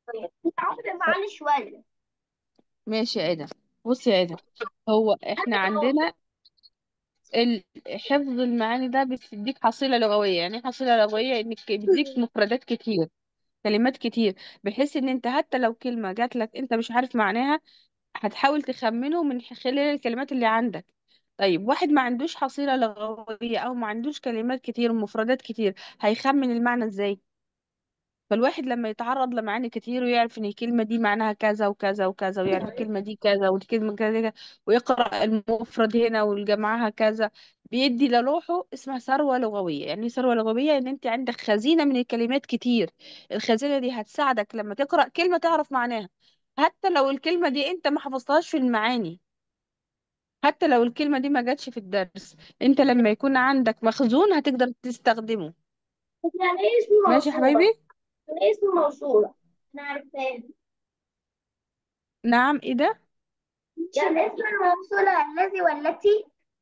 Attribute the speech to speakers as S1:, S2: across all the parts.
S1: معلش شوية
S2: ماشي يا ادم بصي يا ادم هو احنا عندنا ال- حفظ المعاني ده بيديك حصيلة لغوية يعني ايه حصيلة لغوية انك بيديك مفردات كتير كلمات كتير بحيث ان انت حتى لو كلمة جات لك انت مش عارف معناها هتحاول تخمنه من خلال الكلمات اللي عندك طيب واحد ما عندوش حصيلة لغوية او ما عندوش كلمات كتير ومفردات كتير هيخمن المعنى ازاي فالواحد لما يتعرض لمعاني كتير ويعرف ان الكلمة دي معناها كذا وكذا وكذا ويعرف الكلمة دي كذا والكلمة كذا كذا، ويقرأ المفرد هنا والجماعة كذا بيدي لروحه اسمها ثروة لغوية يعني إيه ثروة لغوية ان انت عندك خزينة من الكلمات كتير الخزينة دي هتساعدك لما تقرأ كلمة تعرف معناها حتى لو الكلمة دي انت ما حفظتهاش في المعاني حتى لو الكلمة دي ما جاتش في الدرس انت لما يكون عندك مخزون هتقدر تستخدمه
S1: يعني ايه اسم
S2: ماشي يا
S1: موصولة؟
S2: حبايبي
S1: يعني ايه اسم موصولة؟ أنا عارفاه
S2: نعم ايه ده
S1: يعني اسم الموصولة الذي والتي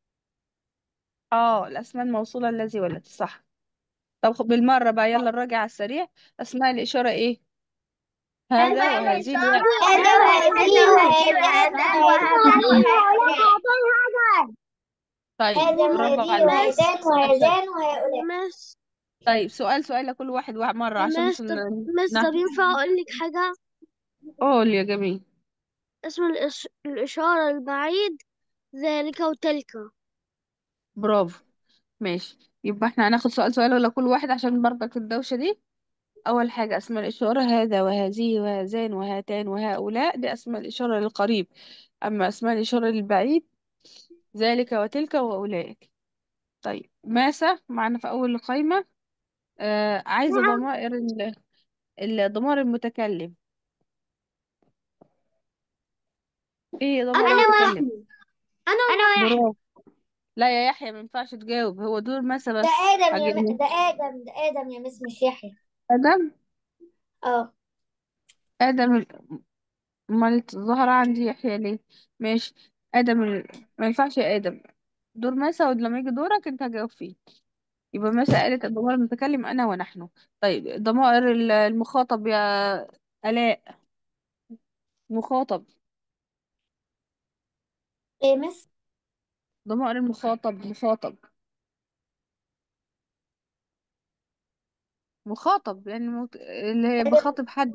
S2: اه الاسماء الموصولة الذي والتي صح طب خ- بالمرة بقى يلا نراجع على السريع اسماء الاشارة ايه هذا
S1: هذا
S2: وهذه اللي هي
S1: هذا وهذه وهذا وهذا
S2: طيب
S1: هذا
S2: برافو
S1: وهذه
S2: عليك
S1: وهذان
S2: أحسنت.
S1: وهذان وهؤلاء
S3: مس
S2: طيب سؤال سؤال لكل واحد واحد مرة عشان مش
S3: مس طب
S2: ن...
S3: مس طب
S2: ن...
S3: ينفع أقول لك حاجة
S2: قول يا جميل
S3: اسم الإش... الإشارة البعيد ذلك وتلك
S2: برافو ماشي يبقى احنا هناخد سؤال سؤال ولا كل واحد عشان برضك الدوشة دي أول حاجة أسماء الإشارة هذا وهذه وهذان وهاتان وهؤلاء دي أسماء الإشارة للقريب أما أسماء الإشارة للبعيد ذلك وتلك وأولئك طيب ماسة معنا في أول القايمة آه عايزة ضمائر ال- الضمائر المتكلم ايه ضمائر
S1: أنا
S2: المتكلم
S1: أنا أنا
S2: برافو لا يا يحيى ما ينفعش تجاوب هو دور ماسة
S1: ده
S2: بس
S1: آدم يا م...
S2: حاجة
S1: ده آدم ده آدم يا مس مش يحيى
S2: آدم
S1: اه
S2: آدم ال- امال ظهر عندي يحيى ليه ماشي آدم ال... ما ينفعش يا آدم دور ماسة ولما يجي دورك انت هجاوب فيه يبقى ماسة قالت الضمائر المتكلم أنا ونحن طيب ضمائر ال- المخاطب يا آلاء مخاطب
S1: إيه مس
S2: ضمائر المخاطب مخاطب مخاطب يعني مت... اللي هي بخاطب حد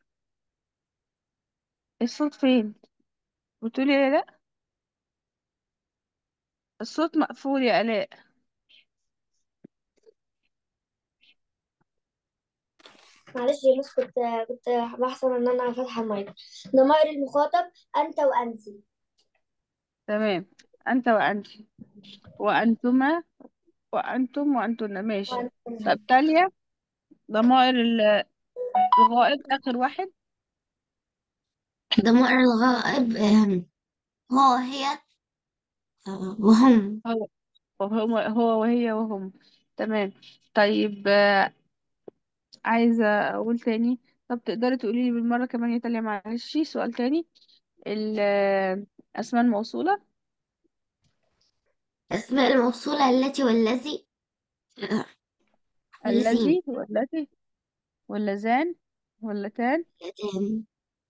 S2: الصوت فين بتقولي ايه لا الصوت مقفول يا آلاء
S1: معلش يا مس كنت كنت بحسب إن أنا فاتحة المايك ضمائر المخاطب أنت وأنت
S2: تمام أنت وأنت وأنتما وأنتم وأنتن ماشي
S1: وأنتم
S2: طب تالية ضمائر ال- الغائب آخر واحد
S4: ضمائر الغائب آم، هو هي آه، وهم
S2: هو وهو هو وهي وهم تمام طيب آه، عايزة أقول تاني طب تقدري تقولي لي بالمرة كمان يا تالية معلش سؤال تاني الأسماء الموصولة
S4: أسماء الموصولة التي والذي آه، والذين
S2: الذي والتي واللذان واللتان
S4: اللتان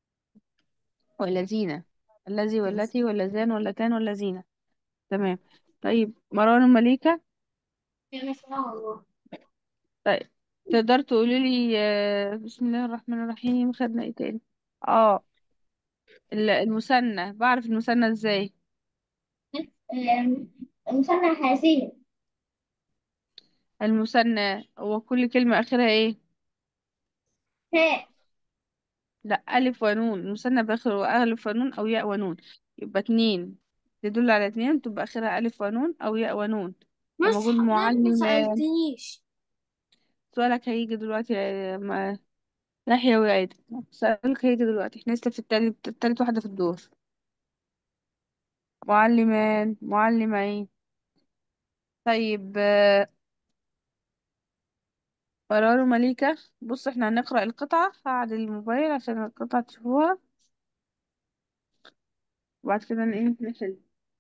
S2: والذين الذي والتي واللذان واللتان والذين تمام طيب مروان المليكة
S1: يا مس الله
S2: طيب تقدر تقولي لي آه، بسم الله الرحمن الرحيم خدنا ايه تاني اه ال- المثنى بعرف المثنى ازاي
S1: مثنى حاسين
S2: المثنى هو كل كلمة آخرها ايه
S1: ها
S2: لا ألف ونون المثنى بآخره ألف ونون أو ياء ونون يبقى اتنين تدل على اتنين تبقى آخرها ألف ونون أو ياء ونون لما
S3: مس
S2: أقول
S3: حضرتك ما
S2: معلم
S3: سألتنيش
S2: سؤالك هيجي دلوقتي يا ما- يحيى وعيد سؤالك هيجي دلوقتي احنا لسه في التالت التالت واحدة في الدور معلمان معلمين طيب آه، قرار مليكة بص احنا هنقرأ القطعة هعدل الموبايل عشان القطعة تشوفوها وبعد كده ن- ايه نحل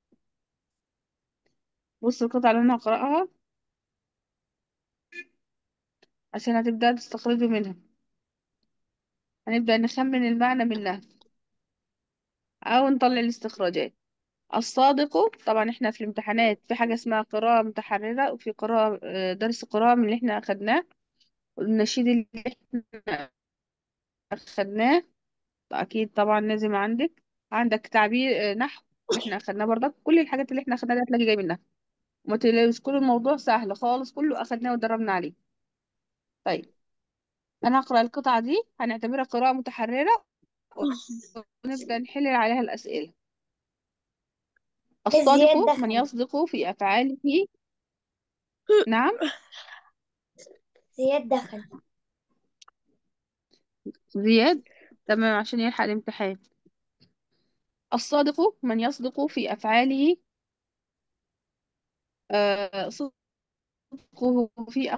S2: بص القطعة اللي انا هقرأها عشان هتبدأ تستخرجوا منها هنبدأ نخمن المعنى منها أو نطلع الاستخراجات الصادق طبعا احنا في الامتحانات في حاجة اسمها قراءة متحررة وفي قراءة آه، درس قراءة من اللي احنا أخدناه والنشيد اللي احنا أخدناه أكيد طبعا لازم عندك عندك تعبير آه، نحو اللي احنا أخدناه برضك كل الحاجات اللي احنا أخدناها دي هتلاقي جاي منها وما تقلقوش كل الموضوع سهل خالص كله أخدناه ودربنا عليه طيب أنا هقرأ القطعة دي هنعتبرها قراءة متحررة ونبدأ نحل عليها الأسئلة
S1: زياد
S2: الصادق من
S1: دخل
S2: يصدق في أفعاله نعم
S1: زياد دخل
S2: زياد تمام عشان يلحق الامتحان الصادق من يصدق في أفعاله آه، صدقه في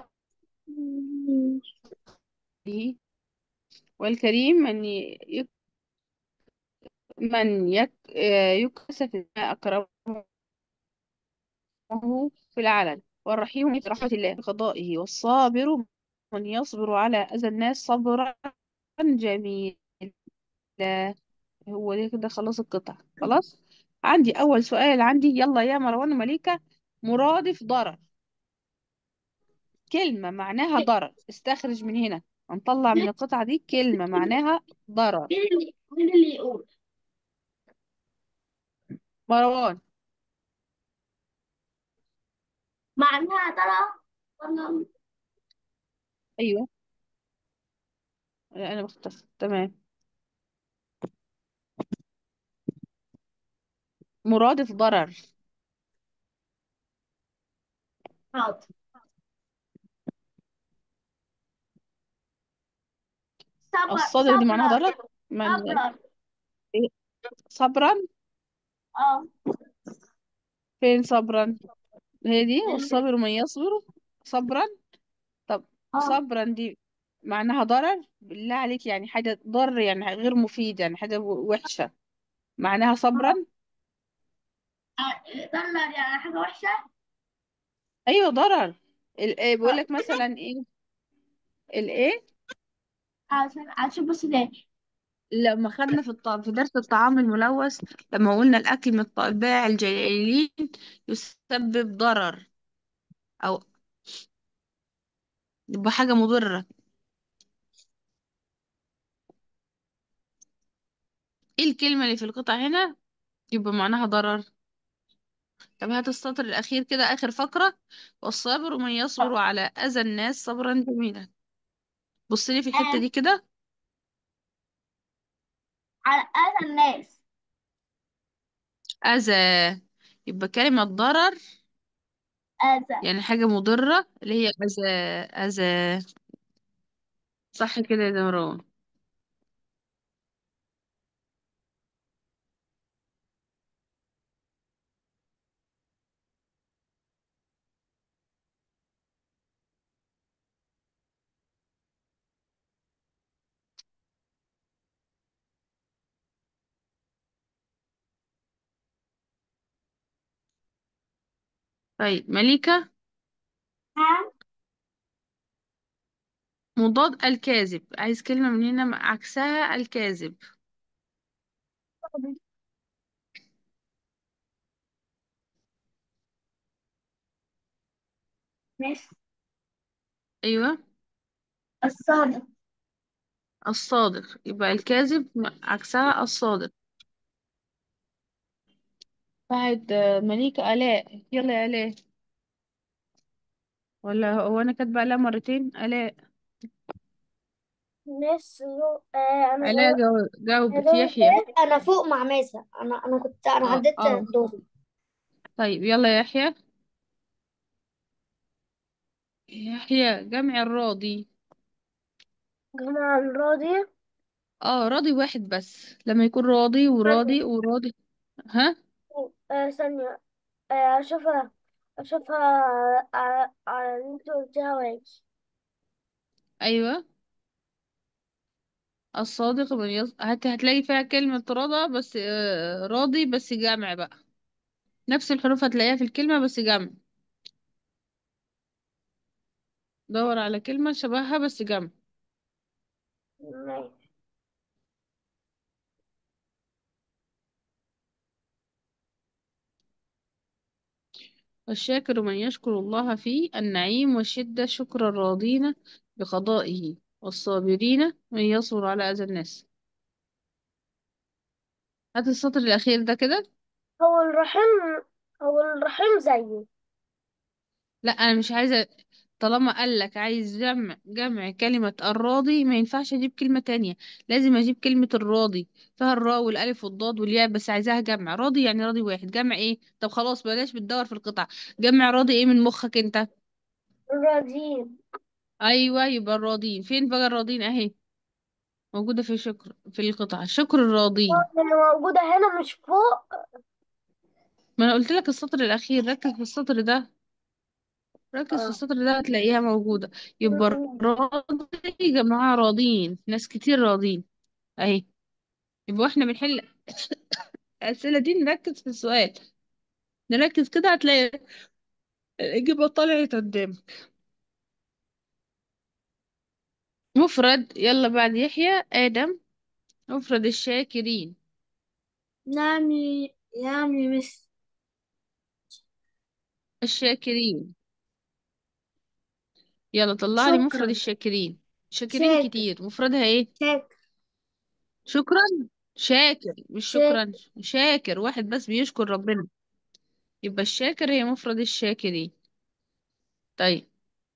S2: أقواله والكريم من ي- من يك آه، يكسف ما أكرمه في العلن والرحيم من رحمة الله بقضائه والصابر من يصبر على أذى الناس صبرا جميلا هو ده كده خلاص القطع خلاص عندي أول سؤال عندي يلا يا مروان ومليكة مرادف ضرر كلمة معناها ضرر استخرج من هنا هنطلع من القطعة دي كلمة معناها ضرر
S4: مين اللي مين اللي يقول
S2: مروان
S4: معناها ترى ولا
S2: أيوه لا، أنا بختصر تمام مرادف ضرر
S4: حاضر صبر
S2: الصادق دي معناها
S4: صبرا
S2: ضرر من
S4: صبرا
S2: إيه؟ صبرا
S4: اه
S2: فين صبرا هي دي والصابر من يصبر صبرا طب
S4: اه
S2: صبرا دي معناها ضرر بالله عليك يعني حاجة ضر يعني غير مفيد يعني حاجة وحشة معناها صبرا
S4: ضرر يعني حاجة وحشة
S2: أيوه ضرر ال- إيه بيقول لك مثلا إيه الإيه
S4: عشان عشان بس ده
S2: لما خدنا في الط... في درس الطعام الملوث لما قلنا الأكل من الطباع الجيلين يسبب ضرر أو يبقى حاجة مضرة إيه الكلمة اللي في القطع هنا يبقى معناها ضرر طب هات السطر الأخير كده آخر فقرة والصابر من يصبر على أذى الناس صبرا جميلا بص لي في الحتة دي كده
S4: على أذى الناس
S2: أذى يبقى كلمة ضرر
S4: أذى
S2: يعني حاجة مضرة اللي هي أذى أذى صح كده يا مروان طيب مليكة
S4: ها
S2: مضاد الكاذب عايز كلمة من هنا مع- عكسها الكاذب
S4: ماشي
S2: أيوة
S4: الصادق
S2: الصادق يبقى الكاذب م- عكسها الصادق بعد آه، مليكة آلاء يلا يا آلاء ولا هو أنا كاتبة آلاء مرتين آلاء
S1: مس يو آه انا
S2: آلاء
S1: جو...
S2: جو- جاوبت
S1: جو...
S2: يحيى
S1: انا فوق مع ماسة انا انا كنت انا
S2: اه
S1: عديت
S2: اه
S1: دوري
S2: طيب يلا يا يحيى يحيى جمع الراضي
S1: جمع الراضي
S2: اه راضي واحد بس لما يكون راضي وراضي وراضي ها
S1: آه ثانية آه اشوفها اشوفها على على اللي انت قلتها واجي
S2: ايوه الصادق من يص... هت... هتلاقي فيها كلمة راضى بس آه راضي بس جمع بقى نفس الحروف هتلاقيها في الكلمة بس جمع دور على كلمة شبهها بس جمع
S1: ماشي
S2: والشاكر من يشكر الله في النعيم والشدة شكر الراضين بقضائه والصابرين من يصبر على أذى الناس هات السطر الأخير ده كده
S1: هو الرحيم هو الرحيم زيه
S2: لا أنا مش عايزة طالما قالك عايز جمع جمع كلمة الراضي ما ينفعش أجيب كلمة تانية لازم أجيب كلمة الراضي فيها الراء والألف والضاد والياء بس عايزاها جمع راضي يعني راضي واحد جمع إيه طب خلاص بلاش بتدور في القطع جمع راضي إيه من مخك أنت
S1: الراضين
S2: أيوة يبقى الراضين فين بقى الراضين أهي موجودة في شكر في القطعة شكر الراضين
S1: اللي موجودة هنا مش فوق
S2: ما أنا قلت لك السطر الأخير ركز في السطر ده ركز في
S1: اه
S2: السطر ده هتلاقيها موجودة يبقى راضي جماعة راضين ناس كتير راضين أهي يبقى احنا بنحل الأسئلة دي نركز في السؤال نركز كده هتلاقي الإجابة طلعت قدامك مفرد يلا بعد يحيى آدم مفرد الشاكرين
S1: نعم يا- نعم يا مس
S2: الشاكرين يلا طلع لي مفرد
S1: شكرا
S2: الشاكرين شاكرين
S1: شاكر
S2: كتير مفردها ايه
S1: شاكر
S2: شكرا شاكر مش
S1: شاكر
S2: شكرا شاكر واحد بس بيشكر ربنا يبقى الشاكر هي مفرد الشاكرين طيب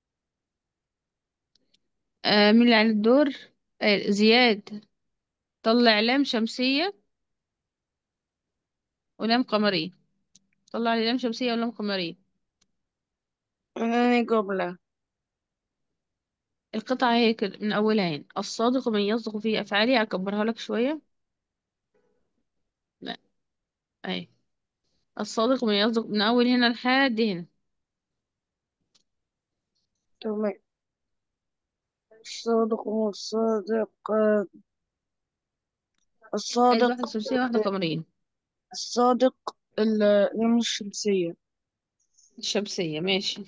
S2: آه مين اللي على الدور آه زياد طلع لام شمسية ولام قمرية طلع لي لام شمسية ولام قمرية
S5: أنا جملة
S2: القطعة هي كده من أولها هنا الصادق من يصدق في أفعاله أكبرها لك شوية لا أي الصادق من يصدق من أول هنا لحد هنا
S5: تمام الصادق والصادق آه،
S2: عايز
S5: الصادق
S2: واحدة شمسية واحدة قمرية
S5: الصادق اليوم الشمسية
S2: الشمسية ماشي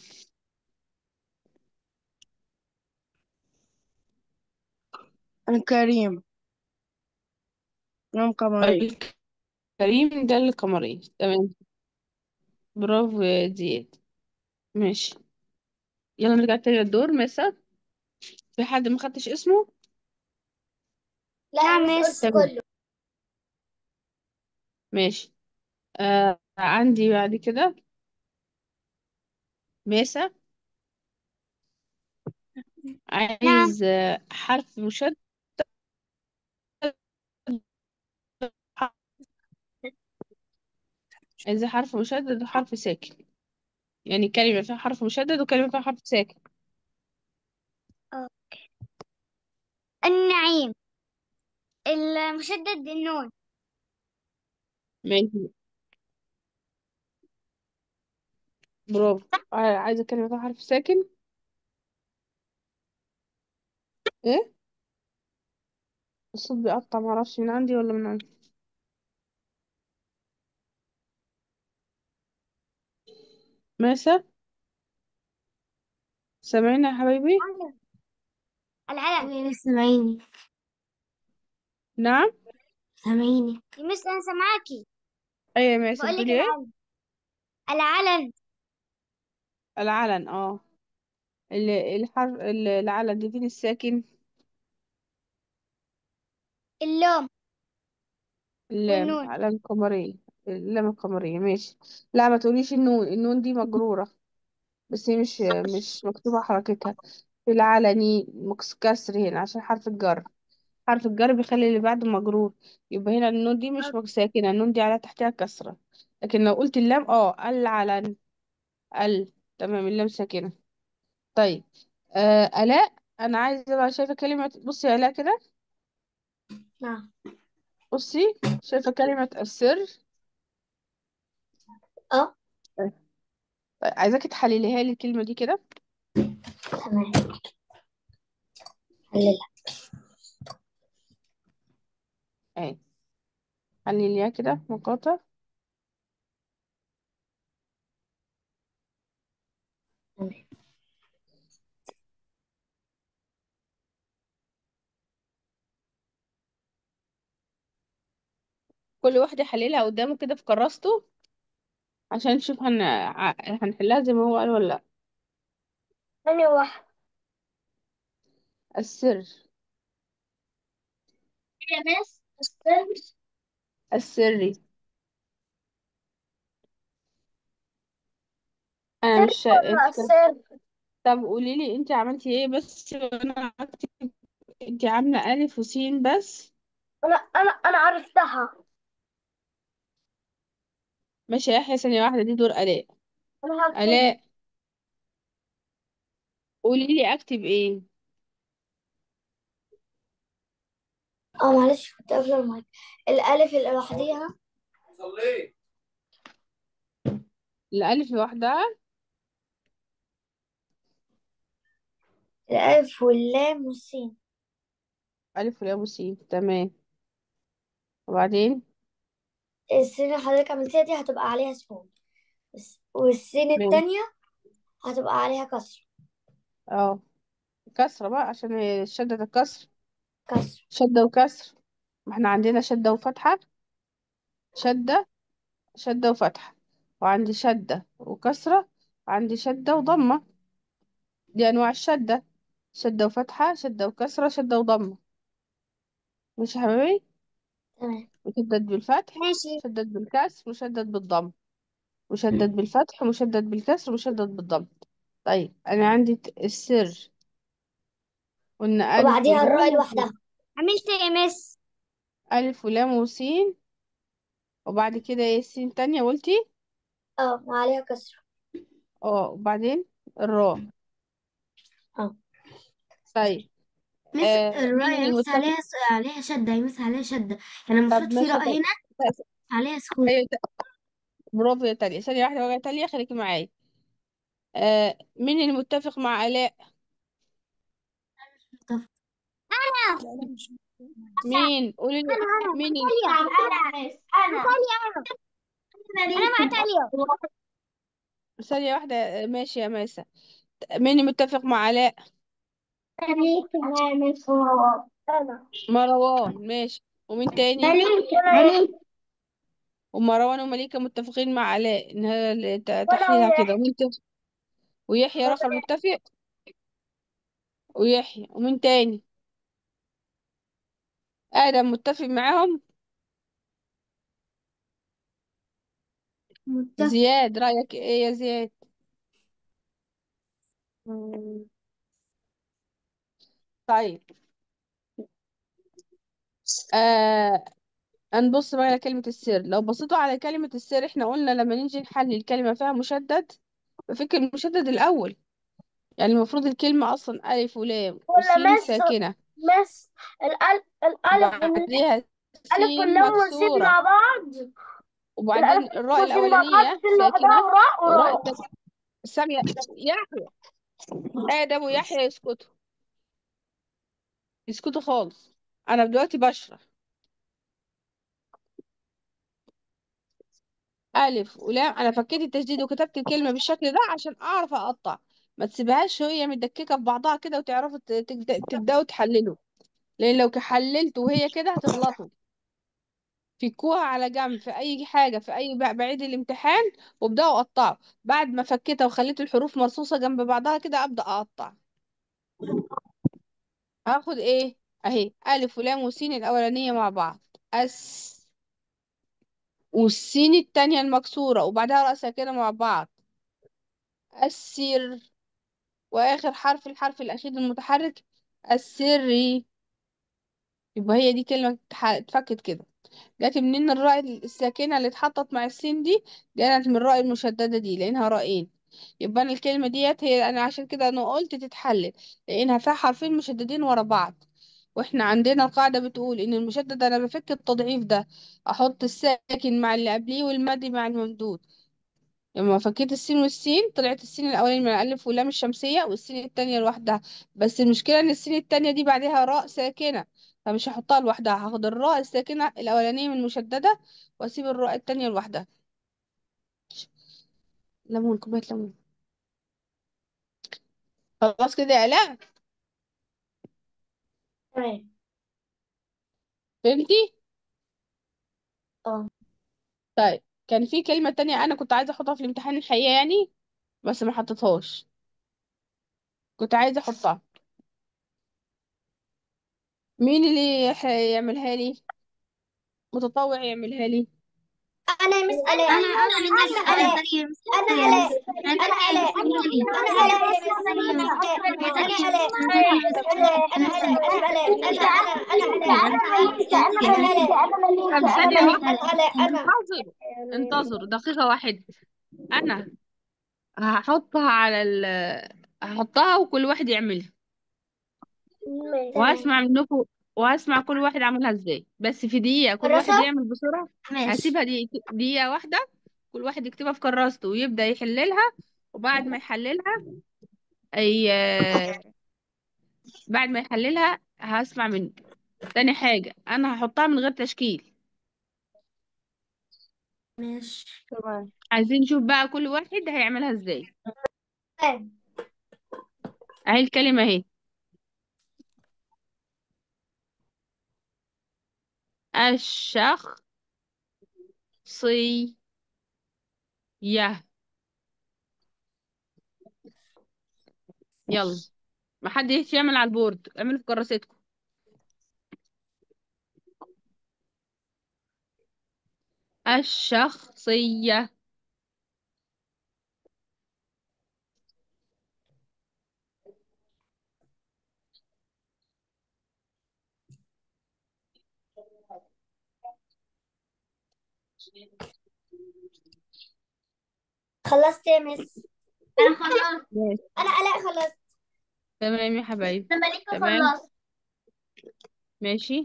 S5: الكريم يوم قمري
S2: الكريم ده القمرية تمام برافو يا زياد ماشي يلا نرجع تاني للدور مسا في حد ما خدتش اسمه
S1: لا
S3: نعم
S1: مش
S3: مس
S1: قلت
S2: تمام
S1: كله
S2: ماشي آه عندي بعد كده ماسة
S3: نعم
S2: عايز آه حرف مشدد عايز حرف مشدد وحرف ساكن يعني كلمة فيها حرف مشدد وكلمة فيها حرف ساكن
S3: النعيم المشدد النون
S2: ماشي برافو آه، عايزة كلمة فيها حرف ساكن ايه الصوت بيقطع معرفش من عندي ولا من عندي ماسة سامعيني يا حبايبي
S3: العلم
S1: يا مس سامعيني
S2: نعم
S1: سامعيني
S3: يا مس أنا سامعاكي
S2: ايه يا ماسة
S3: بقول لك
S2: بتقولي ايه
S3: العلم العلم
S2: العلن اه ال- الحرف ال- العلن دي فين الساكن
S3: اللوم
S2: اللام
S3: والنون
S2: علم القمرية اللام القمرية ماشي لا ما تقوليش النون النون دي مجرورة بس هي مش مش مكتوبة حركتها في العلني مكس- كسر هنا عشان حرف الجر حرف الجر بيخلي اللي بعده مجرور يبقى هنا النون دي مش مك- ساكنة النون دي على تحتها كسرة لكن لو قلت اللام اه العلن ال تمام اللام ساكنة طيب آه آلاء أنا عايزة بقى شايفة كلمة بصي يا آلاء كده
S1: نعم
S2: بصي شايفة كلمة السر
S1: اه
S2: طيب عايزاكي تحلليها لي الكلمة دي كده
S1: تمام حللها
S2: اهي حلليها كده مقاطع
S1: تمام
S2: كل واحد يحللها قدامه كده في كراسته عشان نشوف هن... ع- هنحلها زي ما هو قال ولا لا
S1: ثانية واحدة
S2: السر
S4: يا مس السر
S2: السري انا مش شا...
S1: ولا
S2: انت
S1: السر
S2: طب قولي لي انت عملتي ايه بس وانا اكتب انت عامله الف وسين بس
S1: أنا أنا أنا عرفتها
S2: ماشي يا يحيى ثانيه واحده دي دور الاء
S1: أنا هكتب
S2: الاء قولي لي اكتب ايه
S1: اه معلش كنت قافلة المايك الألف اللي لوحديها
S2: الالف لوحدها
S1: الألف واللام والسين
S2: الف ولام وسين تمام وبعدين
S1: السين اللي حضرتك عملتيها دي هتبقى عليها سكون بس- والسين
S2: ماشي
S1: التانية هتبقى عليها كسر
S2: اه كسرة بقى عشان هي شدة الكسر
S1: كسر
S2: شدة وكسر ما احنا عندنا شدة وفتحة شدة شدة وفتحة وعندي شدة وكسرة وعندي شدة وضمة دي أنواع الشدة شدة وفتحة شدة وكسرة شدة وضمة مش يا حبيبي
S1: تمام
S2: مشدد بالفتح
S3: ماشي
S2: مشدد بالكسر مشدد بالضم مشدد بالفتح مشدد بالكسر مشدد بالضم طيب أنا عندي ت- السر قلنا ألف
S1: وبعديها الراء
S2: ولام
S1: لوحدها
S3: عملت ايه يا مس
S2: ألف ولام وسين وبعد كده ايه السين تانية قلتي
S1: اه وعليها كسر
S2: اه وبعدين الراء
S1: اه
S2: طيب
S3: مس
S2: آه مين
S3: الراء يا مس
S2: المتفق
S3: عليها عليها شدة يا مس عليها شدة يعني
S2: طب
S3: المفروض في
S2: ماشي
S3: راء
S2: طيب
S3: هنا عليها سكون
S2: أيوة ت- برافو يا تاليا ثانية واحدة بقى يا تاليا خليكي معايا آه مين المتفق مع آلاء
S3: طب
S2: مين قولي لي مين ال...
S4: انا مس انا
S3: انا مع تاليا
S2: ثانية واحدة آه، ماشي يا ماسة مين المتفق مع آلاء
S1: أنا
S2: مروان ماشي ومين تاني
S1: مليك
S2: ومروان ومليكة متفقين مع آلاء ان هي ال- ت-
S1: ولا
S2: تحليلها
S1: ويحيى
S2: كده ومين تاني ويحيى رخر متفق ويحيى ومين تاني آدم متفق معاهم
S3: متفق
S2: زياد رأيك ايه يا زياد طيب آه هنبص بقى على كلمة السر لو بصيتوا على كلمة السر احنا قلنا لما نيجي نحلل الكلمة فيها مشدد بفكر المشدد الأول يعني المفروض الكلمة أصلا ألف ولام
S1: ولا
S2: وسين
S1: مس
S2: ساكنة
S1: مس الألف الألف وال-
S2: وبعديها
S1: الألف
S2: سين
S1: واللام والسين
S2: مكسورة
S1: مع بعض
S2: وبعدين
S1: الألف
S2: الراء
S1: والسين مع بعض
S2: الأولانية
S1: سين لوحدها
S2: ساكنة
S1: وراء
S2: والراء
S1: وراء
S2: التانية الثانية يحيى آدم ويحيى يسكتوا يسكتوا خالص أنا دلوقتي بشرح ألف ولام أنا فكيت التشديد وكتبت الكلمة بالشكل ده عشان أعرف أقطع ما تسيبهاش وهي متدككة في بعضها كده وتعرفوا ت- تبدأ- تبدأوا تحللوا لأن لو حللتوا وهي كده هتغلطوا فكوها على جنب في أي حاجة في أي بع- بعيد الامتحان وابدأوا قطعوا بعد ما فكيتها وخليت الحروف مرصوصة جنب بعضها كده أبدأ أقطع هاخد إيه أهي ألف ولام وسين الأولانية مع بعض أس والسين التانية المكسورة وبعدها راء ساكنة مع بعض السر واخر حرف الحرف الاخير المتحرك السري يبقى هي دي كلمة اتح- اتفكت كده جت منين الراء الساكنة اللي اتحطت مع السين دي جت من الراء المشددة دي لأنها راءين يبقى أنا الكلمة ديت هي أنا عشان كده أنا قلت تتحلل لأنها فيها حرفين مشددين ورا بعض واحنا عندنا القاعدة بتقول إن المشدد أنا بفك التضعيف ده أحط الساكن مع اللي قبليه والمادي مع الممدود لما فكيت السين والسين طلعت السين الأولاني من الألف واللام الشمسية والسين التانية لوحدها بس المشكلة إن السين التانية دي بعدها راء ساكنة فمش هحطها لوحدها هاخد الراء الساكنة الأولانية من المشددة وأسيب الراء التانية لوحدها ليمون كوباية ليمون خلاص كده يا آلاء
S1: تمام
S2: فهمتي؟
S1: اه
S2: طيب كان في كلمة تانية انا كنت عايزة احطها في الامتحان الحقيقة يعني بس ما حطيتهاش كنت عايزة احطها مين اللي ح- يعملها لي متطوع يعملها لي
S1: انا يا مس الاء
S3: انا انا اللي مس
S1: انا
S3: انا
S1: الاء
S3: مريم
S1: انا
S3: يا
S1: الاء
S3: مس
S1: انا
S3: انا
S1: الاء
S3: مريم
S1: انا الاء يا مس انا الاء انا الاء انا الاء انا الاء انا الاء انا الاء
S2: طب ثانية واحدة
S1: انا الاء انا
S2: انتظروا انتظروا دقيقة واحدة انا هحطها على ال هحطها وكل واحد يعملها وهسمع منكم وهسمع كل واحد عملها ازاي بس في دقيقة كل واحد
S1: كراسة؟
S2: يعمل بسرعة
S3: ماشي
S2: هسيبها دقيقة, دقيقة واحدة كل واحد يكتبها في كراسته ويبدأ يحللها وبعد ما يحللها أي... بعد ما يحللها هسمع منه تاني حاجة أنا هحطها من غير تشكيل
S3: ماشي
S5: تمام
S2: عايزين نشوف بقى كل واحد هيعملها ازاي اهي الكلمة اهي الشخصية يلا ما حد يعمل على البورد اعملوا في كراستكم الشخصية
S1: خلصت يا مس
S4: انا خلصت
S2: ماشي
S1: انا الاء خلصت
S2: تمام يا حبايبي
S4: انا مليكة
S2: تمام.
S4: خلصت
S2: ماشي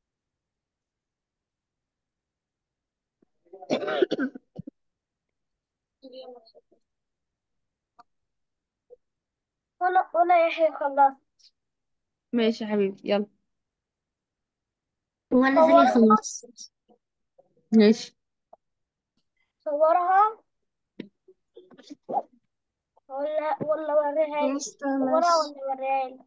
S1: وانا وانا يحيى خلصت
S2: ماشي يا حبيبي يلا
S3: وانا ثانية خلصت
S2: ماشي
S1: صورها ولا ولا وريها لي صورها ولا وريها لي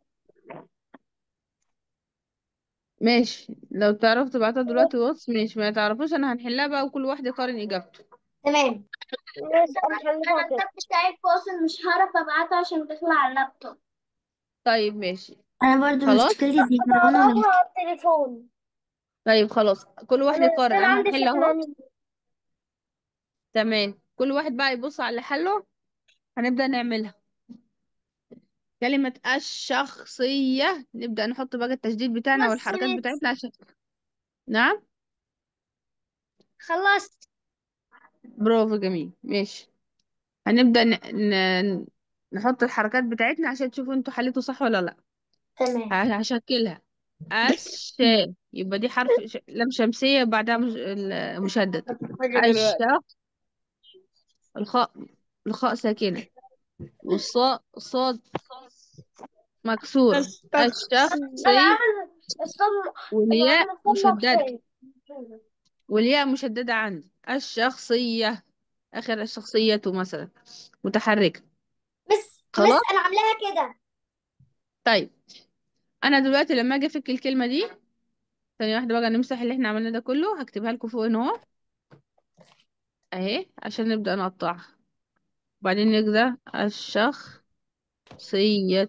S2: ماشي لو تعرفوا تبعتها دلوقتي واتس ماشي ما تعرفوش انا هنحلها بقى وكل واحد يقارن اجابته
S1: تمام ماشي انا حليتها
S4: انا
S1: كده
S4: الكتاب بتاعي فاصل مش هعرف ابعته عشان بيطلع على اللابتوب
S2: طيب ماشي
S3: انا برضو
S2: خلاص.
S3: مشكلتي زي فرعون وملك
S1: بقراها على التليفون
S2: طيب خلاص كل واحد
S1: انا
S2: يقارن
S1: انا
S2: انا
S1: عندي
S2: هحل اهو
S1: سحلانين
S2: تمام كل واحد بقى يبص على اللي حله هنبدأ نعملها كلمة الشخصية نبدأ نحط بقى التشديد بتاعنا
S4: بس
S2: والحركات
S4: مس.
S2: بتاعتنا عشان نعم
S4: خلصت
S2: برافو جميل ماشي هنبدأ ن... ن... نحط الحركات بتاعتنا عشان تشوفوا انتوا حليتوا صح ولا لا
S1: تمام
S2: ه- هشكلها الشاء يبقى دي حرف ش... لام شمسية بعدها مش... المشدد الشخص الخاء الخاء ساكنة والصاء صاد مكسورة الشخصي والياء مشددة والياء مشددة عندي الشخصية آخر الشخصية مثلا متحركة
S1: بس
S2: خلاص.
S1: بس انا عاملاها كده
S2: طيب أنا دلوقتي لما أجي أفك الكلمة دي ثانية واحدة بقى نمسح اللي احنا عملناه ده كله هكتبها لكم فوق هنا اهو اهي عشان نبدأ نقطعها وبعدين نكده الشخصية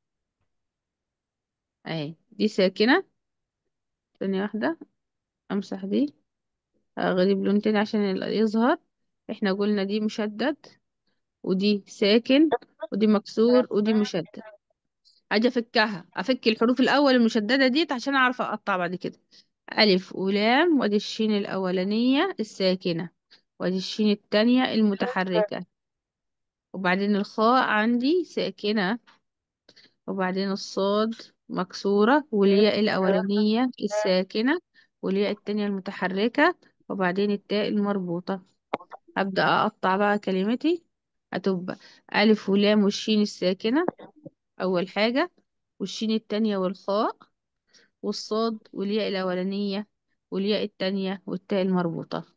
S2: اهي دي ساكنة ثانية واحدة امسح دي اغلب لون تاني عشان ال- يظهر احنا قلنا دي مشدد ودي ساكن ودي مكسور ودي مشدد اجي افكها افك الحروف الاول المشددة ديت عشان اعرف اقطع بعد كده الف ولام وادي الشين الاولانية الساكنة وادي الشين التانية المتحركة وبعدين الخاء عندي ساكنة وبعدين الصاد مكسورة والياء الأولانية الساكنة والياء التانية المتحركة وبعدين التاء المربوطة أبدأ أقطع بقى كلمتي هتبقى ألف ولام والشين الساكنة أول حاجة والشين التانية والخاء والصاد والياء الأولانية والياء التانية والتاء المربوطة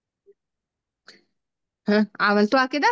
S2: ها عملتوها كده؟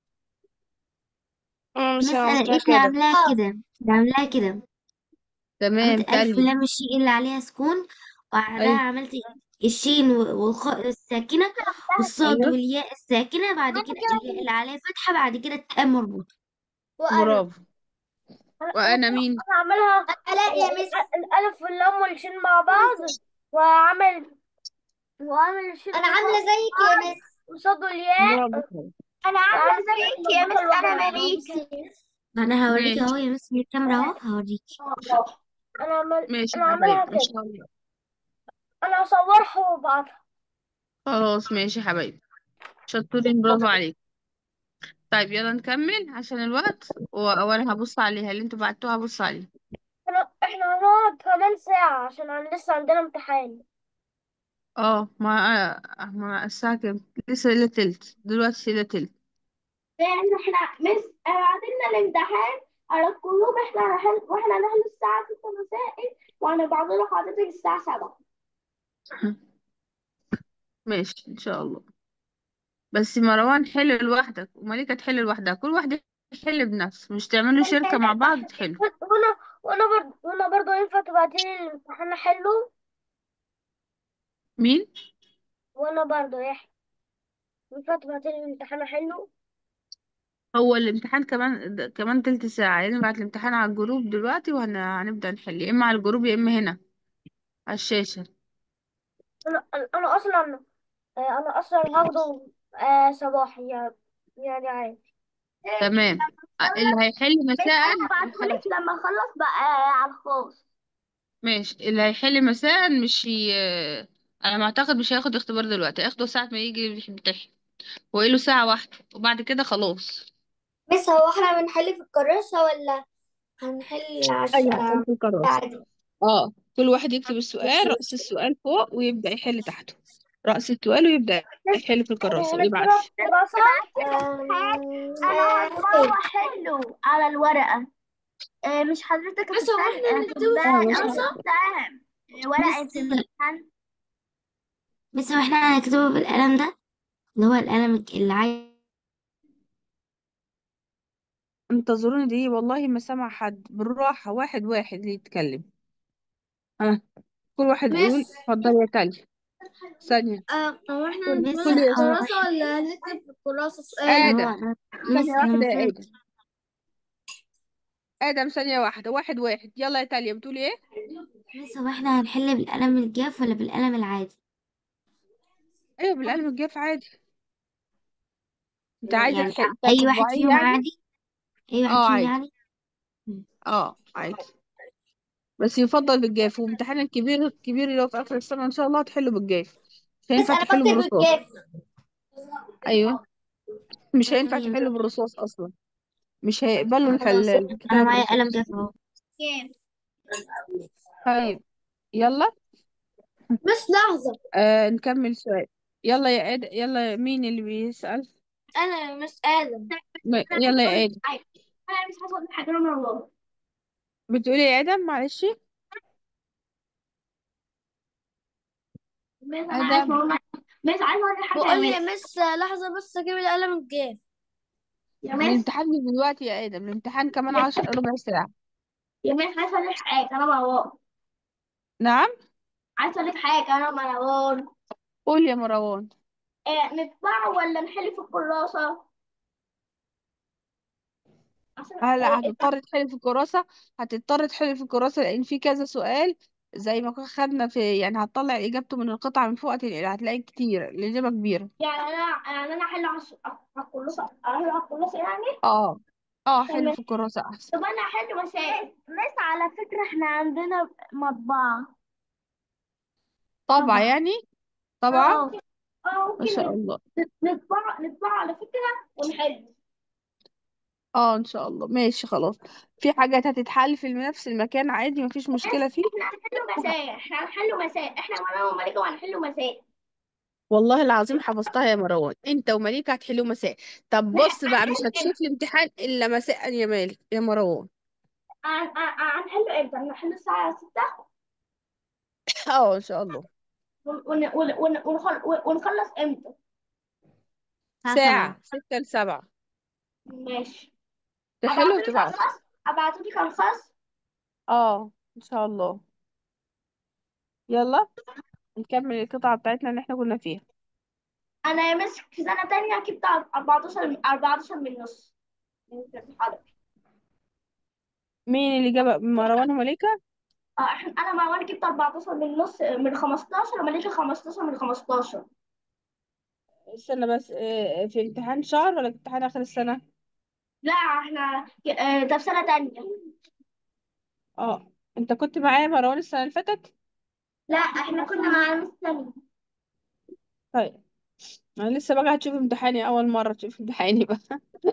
S5: أنا مش
S3: بس
S5: عملتها
S3: انا
S5: كده
S3: عاملاها كده عاملاها كده
S2: تمام
S3: عملت ألف
S2: تالي
S3: ولام الشيء اللي عليها سكون وبعدها
S2: أيوة.
S3: عملت الشين والخاء الساكنة والصاد
S2: ايوه
S3: والياء الساكنة بعد كده الياء اللي عليها فتحة بعد كده التاء مربوطة
S1: وأنا
S2: برافو وانا مين
S4: انا اعملها
S1: ألاقي يا مس
S4: الالف واللام والشين مع بعض واعمل واعمل الشين
S1: أنا عاملة زيك يا مس
S4: وصاد الياء
S2: برافو
S4: انا عامله زيك يا مس انا ماليش
S3: أنا هوريك
S2: ماشي
S3: أهو يا مس من الكاميرا أهو هوريك
S4: انا عمل
S2: ماشي
S4: انا
S2: يا
S4: عاملها
S2: حبايبي ان
S4: كده
S2: شاء الله
S4: انا هصورها وابعتها
S2: خلاص ماشي يا حبايبي شطورين برافو عليك طيب يلا نكمل عشان الوقت و- وانا هبص عليها اللي انتوا بعتوها هبص عليها
S4: احنا احنا هنقعد كمان ساعة عشان عن لسه عندنا امتحان
S2: اه ما ما الساعة كام لسه الا تلت دلوقتي الا تلت
S4: لان احنا مس عندنا الامتحان على القلوب احنا هنحل واحنا هنحل الساعة 6 مساء وهنبعت له حضرتك الساعة 7
S2: ماشي ان شاء الله بس مروان حل لوحدك ومليكة تحل لوحدها كل واحد يحل بنفسه مش تعملوا شركة مع بعض تحلوا
S4: وانا وانا برضه وانا برضه ينفع تبعتيلي الامتحان احله
S2: مين
S4: وانا برضه يحيى ينفع تبعتيلي الامتحان احله
S2: هو الامتحان كمان د- كمان تلت ساعة يعني نبعت الامتحان على الجروب دلوقتي وهنبدأ نحل يا اما على الجروب يا اما هنا على الشاشة
S4: انا انا اصلا انا اصلا هاخده آه صباحي يعني يعني عادي
S2: تمام أ- اللي هيحل مساء
S4: هبعتهولك لما اخلص بقى على الخاص
S2: ماشي اللي هيحل مساء مش ي... انا ما اعتقد مش هياخد اختبار دلوقتي هياخده ساعة ما يجي يمتحن وقيله ساعة واحدة وبعد كده خلاص
S1: مس هو احنا بنحل في الكراسة ولا هنحل عش...
S2: ايوه
S1: آه،
S2: هيحل في الكراسة
S1: عادي
S2: اه كل واحد يكتب السؤال رأس السؤال فوق ويبدأ يحل تحته رأس السؤال ويبدأ يحل في الكراسة ويبعت لي
S4: يبقى صح
S1: آه،
S4: انا احله على الورقة آه، مش حضرتك
S1: بس هو احنا نكتبه في
S2: اه ماشي
S1: الكراسة
S4: ورقة
S3: بس
S4: الامتحان
S3: بس هو احنا هنكتبه بالقلم ده اللي هو القلم اللي عايز
S2: انتظروني دي والله ما سمع حد بالراحة واحد واحد اللي يتكلم اه كل واحد يقول
S1: مس
S2: اتفضل يا تالي ثانية
S1: آه، هو احنا
S2: كل
S3: مس
S1: هنكتبه
S2: كل
S1: في
S3: هو
S1: الكراسة ولا هنكتب في الكراسة سؤال
S2: آدم
S3: هو
S2: ثانية
S3: مس
S2: واحدة
S3: لما
S2: يا
S3: كانت
S2: آدم آدم ثانية واحدة واحد واحد يلا يا تاليا بتقولي ايه
S3: مس هو احنا هنحل بالقلم الجاف ولا بالقلم العادي
S2: ايوه بالقلم الجاف عادي انت عايزة
S3: يعني
S2: تحل
S3: اي واحد
S2: تطبعيه
S3: فيهم
S2: يعني
S3: عادي اي واحد
S2: اه
S3: فيهم
S2: عادي
S3: يعني مم.
S2: اه عادي بس يفضل بالجاف وامتحان الكبير الكبير اللي هو في آخر السنة ان شاء الله هتحله بالجاف مش
S1: بس
S2: هينفع
S1: أنا
S2: تحله
S1: بكتب
S2: بالرصاص
S1: بالجاف
S2: ايوه مش هينفع
S3: مم.
S2: تحله بالرصاص اصلا مش هيقبلوا الحل
S3: خلاص انا
S2: الكتاب
S3: معايا قلم
S2: بالرصاص
S3: جاف اهو
S2: طيب يلا
S1: بس لحظة
S2: آه نكمل سؤال يلا يا آدم يلا مين اللي بيسأل
S1: أنا مس آدم
S2: م- يلا يا آدم
S4: انا مش هاخد حاجة من الله
S2: بتقولي يا آدم معلش
S4: مش انا عايز
S2: آدم
S4: اقول مش عايز اقول حاجة
S1: بقول
S4: يا
S1: يا
S4: مس
S1: مس لحظة بس أجيب القلم الجاف
S4: يا مس
S2: الامتحان مش دلوقتي يا آدم الامتحان كمان عشر ربع ساعة
S4: يا مس عايز اقول حاجة انا مروان
S2: نعم
S4: عايز اقول حاجة انا مروان
S2: قول يا مروان
S4: آه نطبع ولا نحل في الكراسة عشان
S2: هلا
S4: آه
S2: هتضطر تحل في الكراسة هتضطر تحل في الكراسة لأن في كذا سؤال زي ما كنا خدنا في يعني هتطلع إجابته من القطعة من فوق هتلاقي هتلاقي كتير الإجابة كبيرة
S4: يعني انا يعني انا احل على الس- على الكراسة احل على الكراسة يعني
S2: اه اه حل
S4: تمام
S2: في الكراسة أحسن
S4: طب انا احل مسائل مس على فكرة احنا عندنا مطبعة
S2: طبعا
S4: طبعا
S2: يعني طبعا
S4: اه اه
S2: ما شاء
S4: ممكن
S2: الله
S4: نطبع نطبع على فكرة ونحل
S2: اه ان شاء الله ماشي خلاص في حاجات هتتحل في نفس المكان عادي مفيش مشكلة فيه
S4: احنا هنحل مسائل احنا هنحل مسائل احنا وانا وملكة وهنحل مسائل
S2: والله العظيم حفظتها يا مروان انت ومليكة هتحلوا مساء طب بص بقى مش هتشوف الامتحان الا مساء يا مالك يا مروان
S4: هن- هن- هنحله امتى؟ هنحله الساعة 6
S2: اه ان شاء الله
S4: ون- ون- ون- ونخل- ونخلص امتى؟
S3: الساعة
S2: ساعة
S3: سبعة
S2: ستة لسبعة
S4: ماشي
S2: تحلوا
S4: ابعتولي كام
S2: وتبعتوا
S4: خاص؟ ابعتولي كام خاص؟
S2: اه ان شاء الله يلا نكمل القطعة بتاعتنا اللي احنا كنا فيها
S4: انا يا مس في سنه تانية جبت 14 14 من نص من الحضر
S2: مين اللي جاب مروان ومليكة
S4: اه احنا انا مع وانا جبت 14 من نص من 15 ومليكة 15 من 15
S2: استنى بس اه، في امتحان شهر ولا امتحان آخر السنة
S4: لا احنا آه، ده في سنه تانية
S2: اه انت كنت معايا مروان السنة اللي فاتت
S4: لا احنا كنا مع مس تانية
S2: طيب انا لسه بقى هتشوف امتحاني اول مرة تشوف امتحاني بقى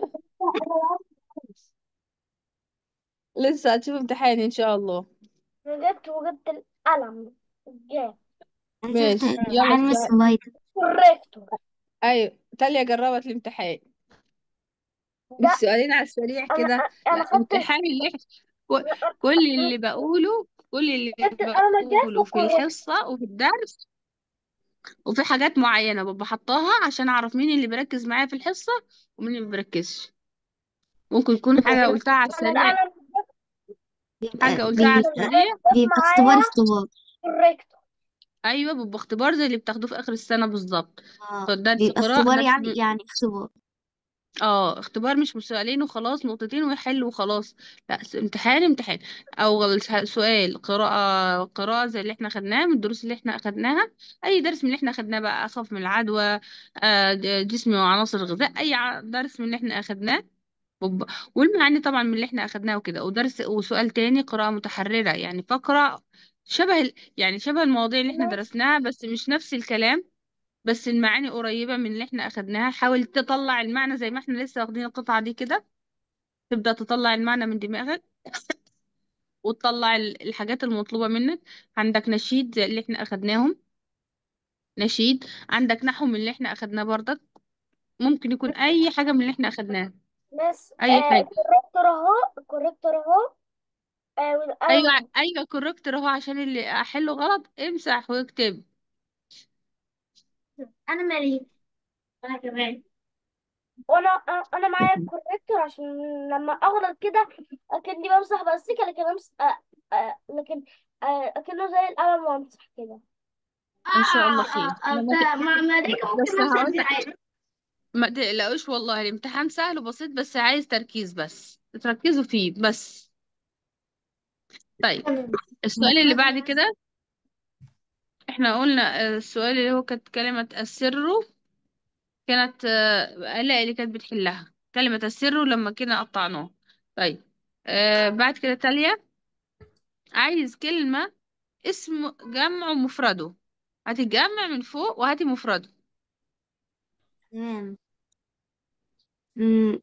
S2: لسه هتشوف امتحاني ان شاء الله
S1: جبت وجبت القلم الجاف
S3: انا
S2: ماشي
S3: شفت
S2: يلا
S3: امتحان مس
S2: السؤال
S3: لايت
S1: كوريكتور
S2: ايوه تاليا جربت الامتحان
S1: ده
S2: السؤالين على السريع
S1: انا
S2: كده
S1: انا
S2: لا
S1: خدت
S2: امتحان اللي كل كل اللي بقوله كل اللي
S1: خدت القلم الجاف
S2: بقوله في
S1: وكوريكتور
S2: الحصة وفي الدرس وفي حاجات معينة ببقى حطاها عشان أعرف مين اللي بيركز معايا في الحصة ومين اللي ما بيركزش ممكن يكون حاجة قلتها على
S1: انا
S2: السريع
S1: القلم
S3: بيبقى
S2: حاجة قلتها على
S3: بيبقى,
S2: السريع
S3: بيبقى اختبار
S1: معايا
S3: اختبار
S1: كوريكتور
S2: أيوة بيبقى اختبار زي اللي بتاخدوه في آخر السنة بالظبط
S3: اه
S2: فالدرس
S3: بيبقى
S2: قراءة
S3: اختبار
S2: درس
S3: يعني يعني اختبار
S2: اه اختبار مش سؤالين وخلاص نقطتين ويحل وخلاص لا س- امتحان امتحان او الس- سؤال قراءة قراءة زي اللي احنا خدناه من الدروس اللي احنا اخدناها اي درس من اللي احنا اخدناه بقى اخف من العدوى آه، د- جسم وعناصر الغذاء اي ع- درس من اللي احنا اخدناه وب- والمعاني طبعا من اللي احنا اخدناه وكده ودرس وسؤال تاني قراءة متحررة يعني فقرة شبه ال- يعني شبه المواضيع اللي احنا درسناها بس مش نفس الكلام بس المعاني قريبة من اللي احنا أخدناها حاول تطلع المعنى زي ما احنا لسه واخدين القطعة دي كده تبدأ تطلع المعنى من دماغك وتطلع ال- الحاجات المطلوبة منك عندك نشيد زي اللي احنا أخدناهم نشيد عندك نحو من اللي احنا أخدناه برضك ممكن يكون أي حاجة من اللي احنا أخدناها
S1: بس
S2: أي
S1: آه
S2: حاجة
S1: الكوريكتور اهو الكوريكتور اهو آه والقلم
S2: أيوة
S1: اهو
S2: أيوة كوركتور أهو عشان اللي أحله غلط امسح واكتب
S4: انا مالي انا كمان
S1: وانا انا أنا معايا الكوريكتور عشان لما اغلط كده اكني بمسح بلاستيكه لكن امسح آه آه لكن آه اكنه زي القلم وامسح كده
S2: إن شاء الله
S4: اه
S2: خير
S4: اه اه
S2: أنا ما ت-
S4: مع مالك
S2: بس
S4: ممكن امسح
S2: هقول
S4: دراعي
S2: ما تقلقوش والله الامتحان سهل وبسيط بس عايز تركيز بس تركزوا فيه بس طيب السؤال اللي بعد كده احنا قلنا آه، السؤال اللي هو كانت كلمة السر كانت آه، آلاء اللي كانت بتحلها كلمة السر لما كنا قطعناه طيب آه بعد كده تالية عايز كلمة اسم جمع ومفرده هاتي الجمع من فوق وهاتي مفرده
S3: تمام أمم،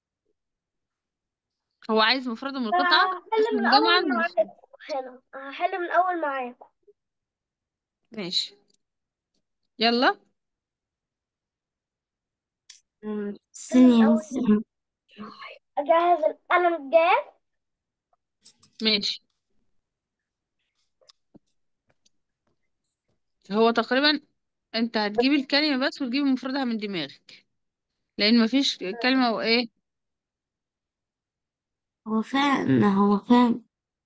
S2: هو عايز مفرده من القطعة
S1: هحل من
S2: اسم جمعا
S1: اول
S2: ومفرد
S1: معاكم هنا هحل من اول معاكم
S2: ماشي يلا
S3: أمم،
S1: هحل من
S3: ثانية
S1: اول
S3: بس
S1: اجهز القلم الجاف
S2: ماشي هو تقريبا انت هتجيبي الكلمة بس وتجيبي مفردها من دماغك لان مفيش كلمة وايه
S3: هو فعلا هو فعلا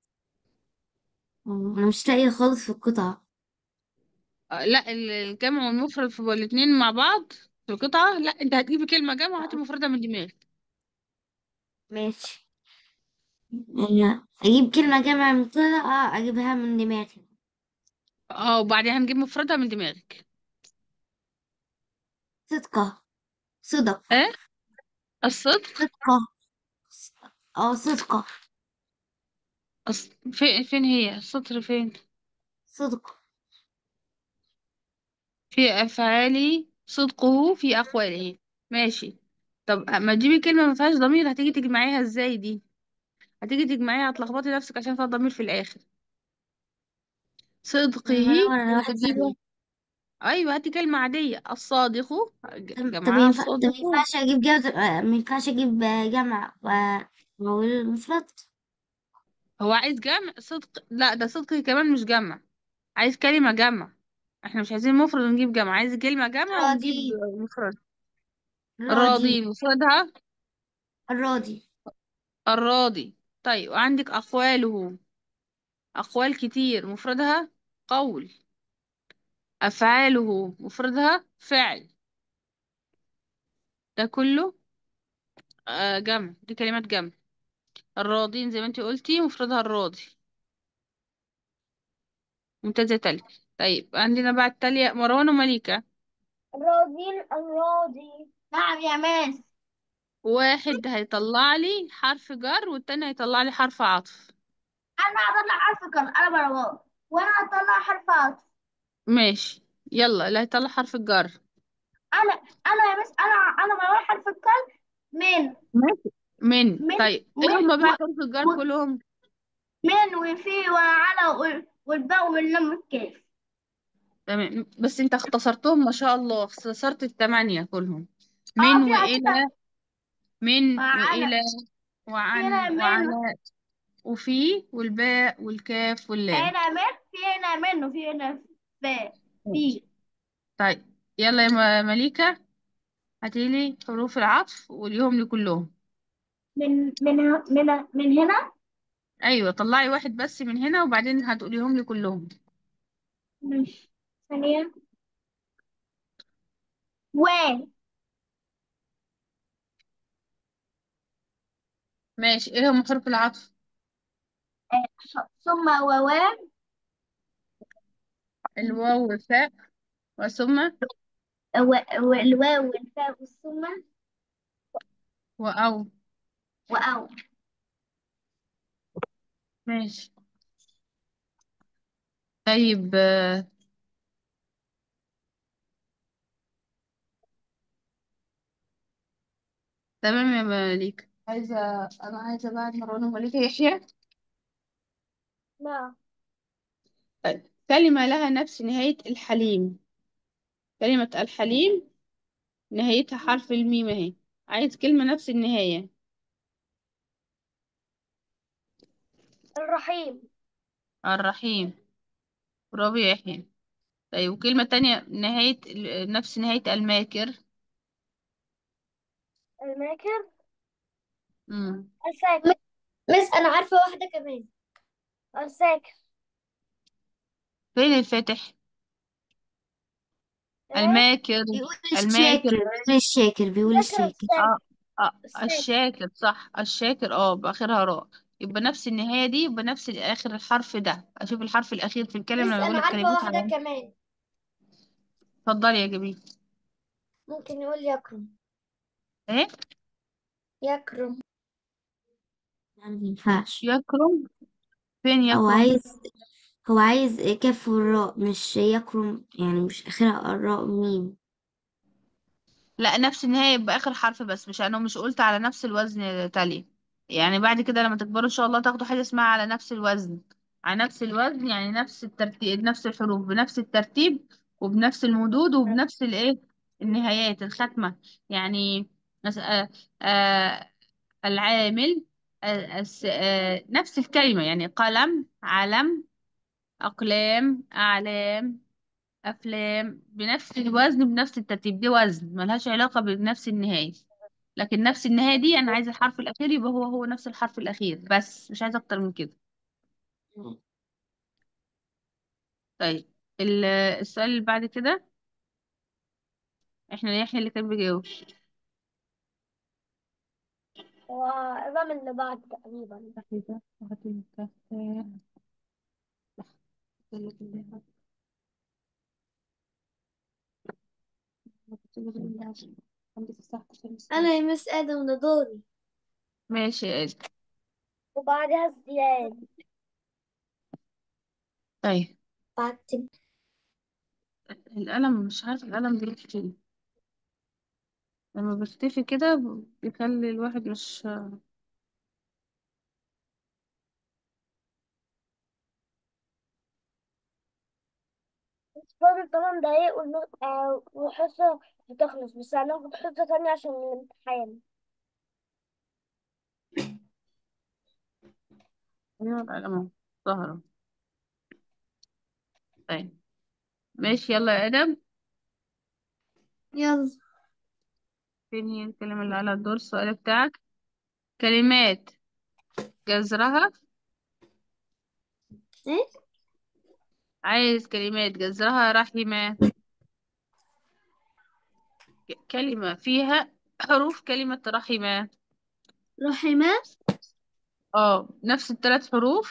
S3: هو انا مش لاقيه خالص في القطعة
S2: آه، لا ال- الجمع والمفرد في الاتنين مع بعض في القطعة لا انت هتجيبي كلمة جمع وهاتي مفردها من دماغك
S3: ماشي أنا اجيب كلمة جمع من طلع اجيبها من دماغي
S2: اه وبعدين هنجيب مفردها من دماغك
S3: صدقة صدق
S2: ايه الصدق
S3: صدقة اه صدقة
S2: أص... فين فين هي السطر فين
S3: صدق
S2: في أفعالي صدقه في أقواله ماشي طب ما تجيبي كلمة ما فيهاش ضمير هتيجي تجمعيها ازاي دي هتيجي تجمعيها هتلخبطي نفسك عشان فيها ضمير في الآخر صدقه
S3: انا بدور على واحد
S2: هتجيبها
S3: ثانية
S2: ايوه هاتي كلمة عادية الصادق
S3: طب طب
S2: جمعها
S3: ينفع طب
S2: الصادقون
S3: ينفعش اجيب جمع ما ينفعش اجيب جمع واقول المفرد
S2: هو عايز جمع صدق لا ده صدق كمان مش جمع عايز كلمة جمع احنا مش عايزين مفرد ونجيب جمع عايز كلمة جمع ونجيب
S3: راضي
S2: مفرد
S3: راضي
S2: الراضي مفردها
S3: الراضي
S2: الراضي طيب وعندك أقواله أقوال كتير مفردها قول أفعاله مفردها فعل ده كله آه جمع دي كلمات جمع الراضين زي ما انتي قلتي مفردها الراضي ممتازة يا تالية طيب عندنا بقى التالية مروان ومليكة
S1: الراضين الراضي
S4: نعم يا مس
S2: واحد هيطلع لي حرف جر والتاني هيطلع لي حرف عطف
S4: انا هطلع حرف كر انا مروان وانا هطلع حرف عطف
S2: ماشي يلا اللي هيطلع حرف الجر
S4: انا انا يا مس انا انا مروان حرف الكر من
S2: ماشي من
S4: من
S2: طيب
S4: من
S2: ايه هما بقى
S4: و-
S2: حروف الجر
S4: و-
S2: كلهم
S4: من وفي وعلى وال- والباء واللام والكاف
S2: تمام بس انت اختصرتهم ما شاء الله اختصرت التمانية كلهم
S4: اه
S2: من
S4: فيها
S2: وإلى
S4: كده
S2: من
S4: وعلى
S2: وإلى
S4: فينا
S2: وعن
S4: من
S2: وعلى وفي والباء والكاف واللام
S4: فينا من فينا من وفينا باء
S2: ماشي
S4: في
S2: طيب يلا يا م- مليكة هاتيلي حروف العطف واليهم لي كلهم
S4: من من ه- من من هنا
S2: ايوه طلعي واحد بس من هنا وبعدين هتقوليهم لي كلهم
S4: مش ثانية و
S2: ماشي ايه هم حروف العطف
S4: ثم ووام
S2: الواو والفاء وثم
S4: و- والواو والفاء والثم
S2: وأو
S4: وأو
S2: ماشي طيب آه، تمام يا مليكة عايزة أنا عايزة بعد مروان ومليكة يحيى
S1: نعم
S2: طيب كلمة لها نفس نهاية الحليم كلمة الحليم نهايتها حرف الميم اهي عايز كلمة نفس النهاية
S1: الرحيم
S2: الرحيم برافو يا يحيى طيب وكلمة تانية نهاية نفس نهاية الماكر
S1: الماكر
S2: مم.
S1: الساكر
S3: مس انا عارفه واحده كمان
S1: الساكر
S2: فين الفاتح
S1: ايه
S2: الماكر
S3: بيقول
S2: الماكر
S3: الشاكر بيقول الشاكر بيقول
S1: الساكر
S3: الشاكر
S2: اه اه
S1: الساكر
S2: الشاكر صح الشاكر اه بآخرها راء يبقى نفس النهاية دي يبقى نفس آخر الحرف ده أشوف الحرف الأخير في الكلمة
S3: مس
S2: لما
S3: انا
S2: يقولك
S3: عارفه
S2: كلمات
S3: واحده
S2: على
S3: كمان
S2: اتفضلي يا جميل
S3: ممكن يقول يكرم
S2: ايه
S3: يكرم يعني ما ينفعش
S2: يكرم فين
S3: هو
S2: يكرم
S3: عايز هو عايز كاف والراء مش يكرم يعني مش اخرها الراء ميم
S2: لا نفس النهاية يبقى آخر حرف بس مش أنا مش قلت على نفس الوزن يا تالية يعني بعد كده لما تكبروا إن شاء الله تاخدوا حاجة اسمها على نفس الوزن على نفس الوزن يعني نفس الترتيب نفس الحروف بنفس الترتيب وبنفس المدود وبنفس الإيه النهايات الختمة يعني مس- آه آه العامل آه الس- آه نفس الكلمة يعني قلم علم أقلام أعلام أفلام بنفس الوزن بنفس الترتيب دي وزن ملهاش علاقة بنفس النهاية لكن نفس النهاية دي أنا عايزة الحرف الأخير يبقى هو هو نفس الحرف الأخير بس مش عايزة أكتر من كده طيب ال- السؤال اللي بعد كده احنا يحيى اللي كان بيجاوب
S1: هو الرقم اللي بعد تقريبا
S3: انا يا مس ادم ده دوري
S2: ماشي يا آدم.
S1: وبعدها ازدياد
S2: طيب
S3: بعد
S2: القلم مش عارف القلم بيروح فين لما بيختفي كده بيخلي الواحد مش
S1: بس فاضل تمن دقايق والن- آه، والحصة هتخلص بس هناخد حصة تانية عشان الامتحان
S2: ايوه القلم اهو ظهر طيب ماشي يلا يا آدم
S3: يلا
S2: فين هي الكلمة اللي على الدور السؤال بتاعك كلمات جذرها
S3: ايه
S2: عايز كلمات جذرها رحمة ك- كلمة فيها حروف كلمة رحمة
S1: رحمة
S2: اه نفس الثلاث حروف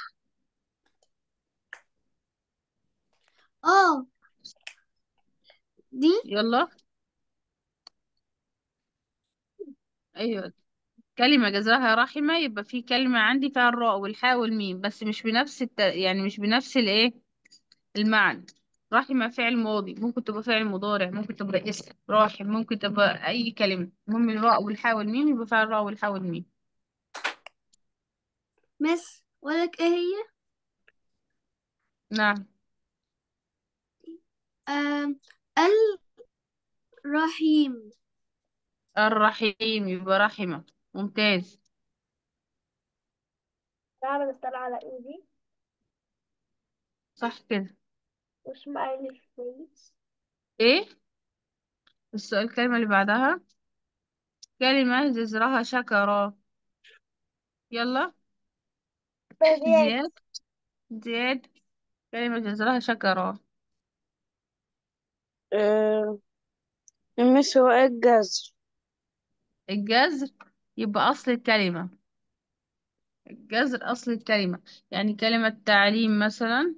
S1: اه دي
S2: يلا ايوه كلمة جذرها رحمة يبقى في كلمة عندي فيها الراء والحاء والميم بس مش بنفس الت... يعني مش بنفس الايه المعنى رحمة فعل ماضي ممكن تبقى فعل مضارع ممكن تبقى اسم راحم ممكن تبقى أي كلمة المهم الراء والحاء والميم يبقى فيها الراء والحاء والميم
S1: مس ولك ايه هي
S2: نعم
S1: آم الرحيم
S2: الرحيم يبقى رحمة ممتاز
S4: تعالى نستنى على ايدي
S2: صح كده
S4: وش معنى كويس
S2: ايه السؤال الكلمة اللي بعدها كلمة جذرها شكرا يلا
S4: بديت
S2: زياد زياد كلمة جذرها شكرا
S5: آه، مس هو إيه الجذر
S2: الجذر يبقى أصل الكلمة الجذر أصل الكلمة يعني كلمة تعليم مثلا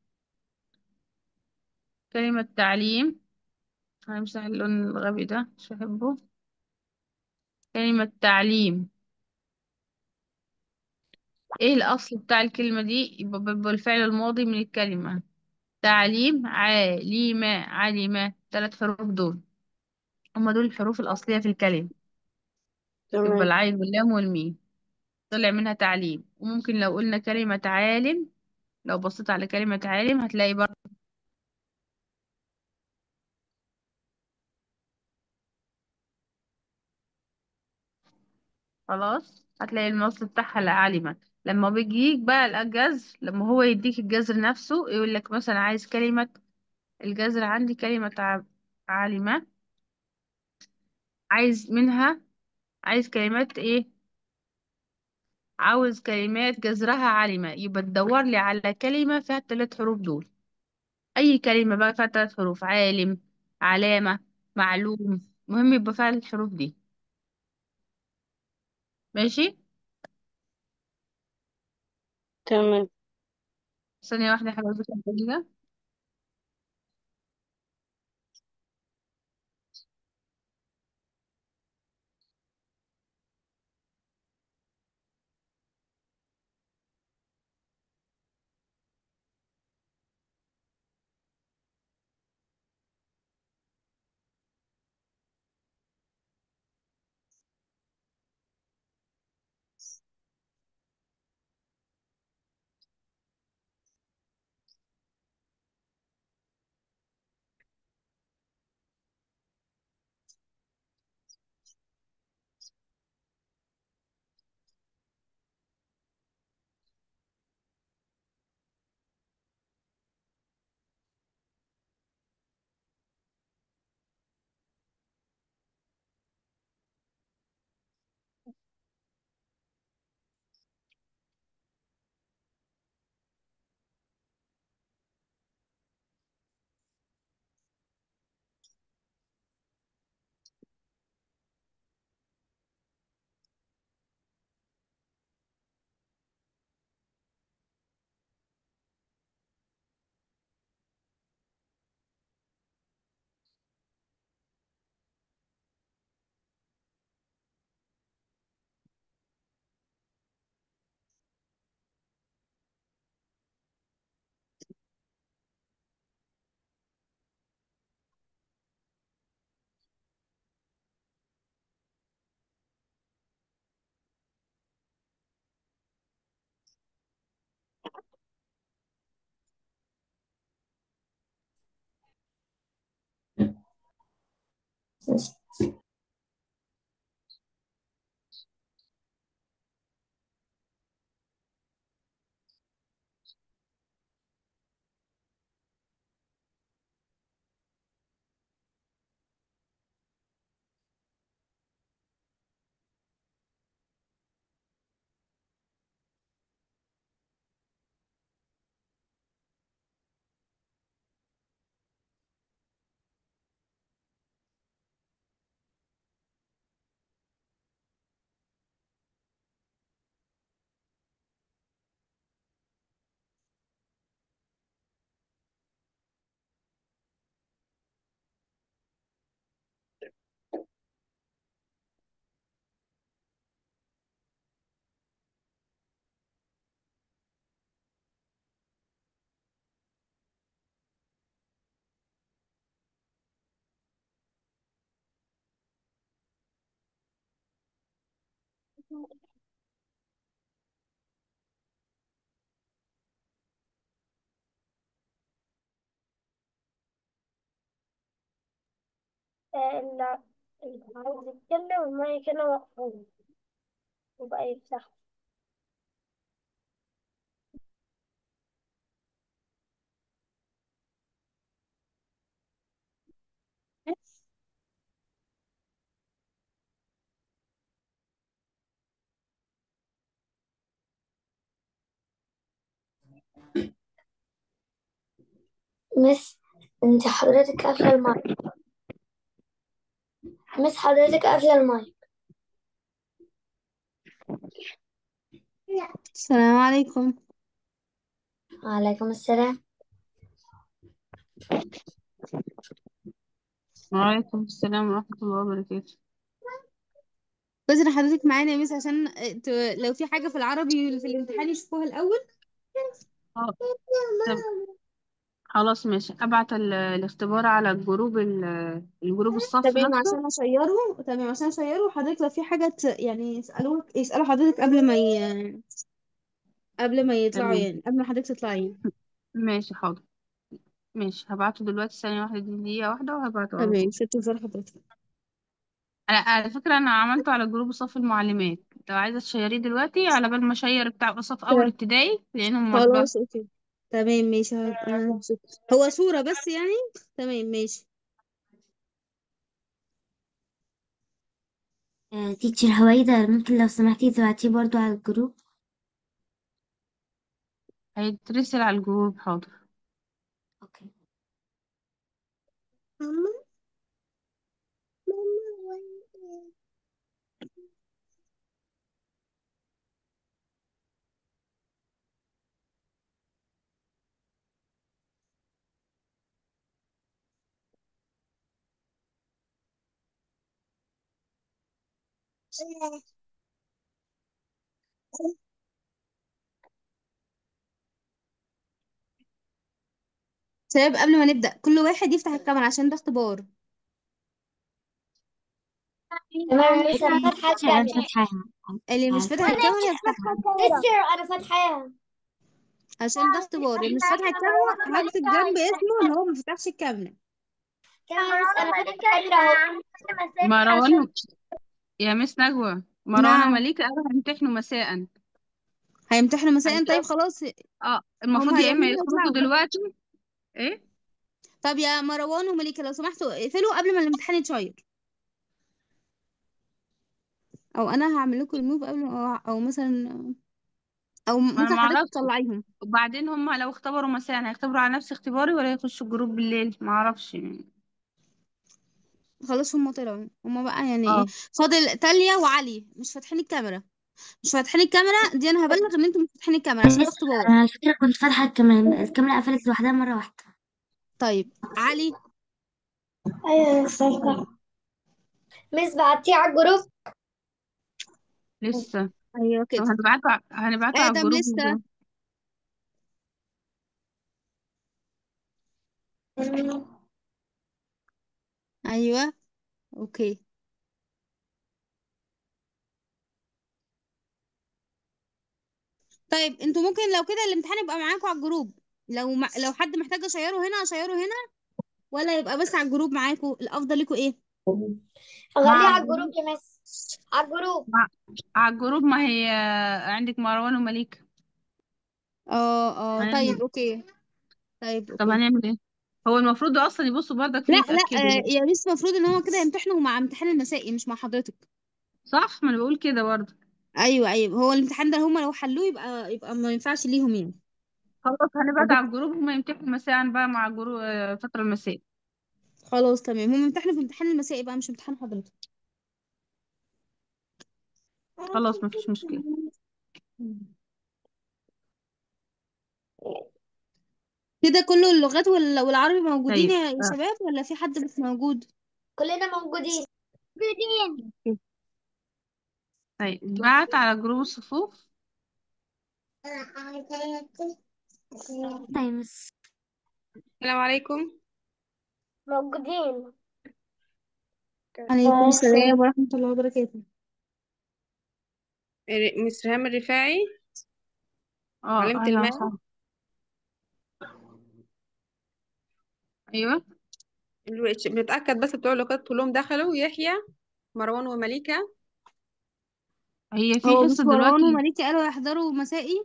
S2: كلمة تعليم همسح اللون الغبي ده مش بحبه كلمة تعليم ايه الأصل بتاع الكلمة دي يبقى بيبقى الفعل الماضي من الكلمة تعليم عليم علم ثلاث حروف دول هما دول الحروف الأصلية في الكلمة يبقى
S5: تمام
S2: العين واللام والميم طلع منها تعليم وممكن لو قلنا كلمة عالم لو بصيت على كلمة عالم هتلاقي برضه خلاص هتلاقي النص بتاعها لعالمة لما بيجيك بقى الجذر لما هو يديك الجذر نفسه يقول لك مثلا عايز كلمة الجذر عندي كلمة ع- عالمة عايز منها عايز كلمات ايه عاوز كلمات جذرها عالمة يبقى تدور لي على كلمة فيها الثلاث حروف دول اي كلمة بقى فيها ثلاث حروف عالم علامة معلوم مهم يبقى فيها الحروف دي ماشي
S5: تمام
S2: ثانية واحدة يا حبيبتي كده
S1: اللي اللي عايز يتكلم المايك هنا مقفول وبقى يفتح
S4: مس انت حضرتك قافلة المايك مس حضرتك قافلة المايك
S3: السلام عليكم
S4: وعليكم السلام
S2: وعليكم السلام ورحمة الله وبركاته
S3: بس انا حضرتك معانا يا مس عشان ت- لو في حاجة في العربي في الامتحان يشوفوها الأول
S2: اه طب خلاص ماشي ابعت ال- الاختبار على الجروب ال- الجروب الصف
S3: تمام
S2: نفسه
S3: عشان اشيره تمام عشان اشيره وحضرتك لو في حاجة ت... يعني يسألوك يسألوا حضرتك قبل ما ي... قبل ما يطلعوا
S2: تمام
S3: يعني قبل ما حضرتك تطلعي
S2: ماشي حاضر ماشي هبعته دلوقتي ثانية واحدة دي دقيقة واحدة وهبعته على
S3: تمام
S2: طول
S3: في انتظار حضرتك
S2: على على فكرة أنا عملته على جروب صف المعلمات لو عايزة تشيريه دلوقتي على بال ما أشير بتاع صف أول
S3: تمام.
S2: ابتدائي لأنهم مطبعة
S3: خلاص اوكي تمام ماشي ه- انا هشوف. هو صورة بس يعني تمام ماشي
S6: آه، تيتشر هويدا ممكن لو سمحتي تبعتيه برضو على الجروب
S2: هيترسل على الجروب حاضر
S6: اوكي
S3: شباب قبل ما نبدأ كل واحد يفتح الكاميرا عشان ده اختبار
S4: تمام يا مس انا فاتحة
S6: تيتشر انا
S4: الكاميرا
S6: فاتحاها
S3: اللي مش فاتح الكاميرا يفتحها
S4: تيتشر انا فاتحاها
S3: عشان ده اختبار اللي مش فاتح الكاميرا هكتب جنب اسمه ان هو ما فتحش الكاميرا
S4: تمام يا مس انا فاتحة الكاميرا اهو
S2: مروان يا مس نجوى مروان
S3: نعم
S2: ومليكة قالوا هيمتحنوا مساء
S3: هيمتحنوا مساء
S2: هيت-
S3: طيب خلاص
S2: اه
S3: هم
S2: المفروض يا إما
S3: هيروحوا
S2: يخرجوا
S3: يطلعوا
S2: دلوقتي إيه
S3: طب يا مروان ومليكة لو سمحتوا اقفلوا قبل ما الامتحان يتشير او انا هعمل لكم الموف قبل ما او مثلا او
S2: ما أنا
S3: ممكن حضرتك
S2: معرفش
S3: تطلعيهم
S2: وبعدين هم لو اختبروا مساء هيختبروا على نفس اختباري ولا يخشوا الجروب بالليل معرفش يعني
S3: خلاص هم طلعوا هم بقى يعني ايه
S2: اه
S3: فاضل تاليا وعلي مش فاتحين الكاميرا مش فاتحين الكاميرا دي انا هبلغ ان انتم مش فاتحين الكاميرا عشان ده
S6: مس
S3: اختبار
S6: انا على فكرة كنت فاتحة الكاميرا الكاميرا قفلت لوحدها مرة واحدة
S3: طيب علي
S4: ايوه يا مس فاتحة مس بعتيه على الجروب
S2: لسه
S3: ايوه
S2: طب
S3: كده
S2: هنبعته ع- هنبعته على
S3: ادم
S2: الجروب
S3: لسه ايوه اوكي طيب انتوا ممكن لو كده الامتحان يبقى معاكم على الجروب لو ما... لو حد محتاج اشيره هنا اشيره هنا ولا يبقى بس على الجروب معاكم الافضل لكم ايه
S4: خليه
S2: مع
S4: على الجروب يا مس على الجروب
S2: مع على الجروب ما هي عندك مروان ومليكة
S3: اه اه
S2: هنعمل
S3: طيب
S2: ايه
S3: اوكي طيب
S2: طب
S3: اوكي
S2: هنعمل ايه هو المفروض اصلا يبصوا برضك
S3: لا
S2: فيه
S3: لا
S2: يتأكدوا
S3: آه يا ميس المفروض ان هو كده يمتحنوا مع امتحان المسائي مش مع حضرتك
S2: صح ما انا بقول كده برضه
S3: ايوه ايوه هو الامتحان ده هما لو حلوه يبقى يبقى ما ينفعش ليهم يعني
S2: خلاص هنبعت
S3: حضرتك
S2: على الجروب هما يمتحنوا مساء بقى مع الجروب آه، فترة المساء
S3: خلاص تمام هم امتحنوا في امتحان المسائي بقى مش امتحان حضرتك
S2: خلاص ما فيش مشكلة
S3: كده كل اللغات وال- والعربي موجودين
S2: طيب
S3: يا يا
S2: آه.
S3: شباب ولا في حد مش موجود
S4: كلنا موجودين موجودين
S2: طيب بعت على جروب الصفوف
S6: طيب مس
S5: السلام عليكم
S1: موجودين
S3: عليكم السلام ورحمة الله وبركاته
S7: ر- مس ريهام الرفاعي
S2: اه
S7: معلمة
S2: ايوه
S7: الماس
S2: صح ايوه
S7: الوش- بنتأكد بس بتوع اللغات كلهم دخلوا يحيى مروان ومليكة
S2: هي في
S3: هو مش
S2: حصة
S3: مروان
S2: دلوقتي
S3: ومليكة قالوا يحضروا مسائي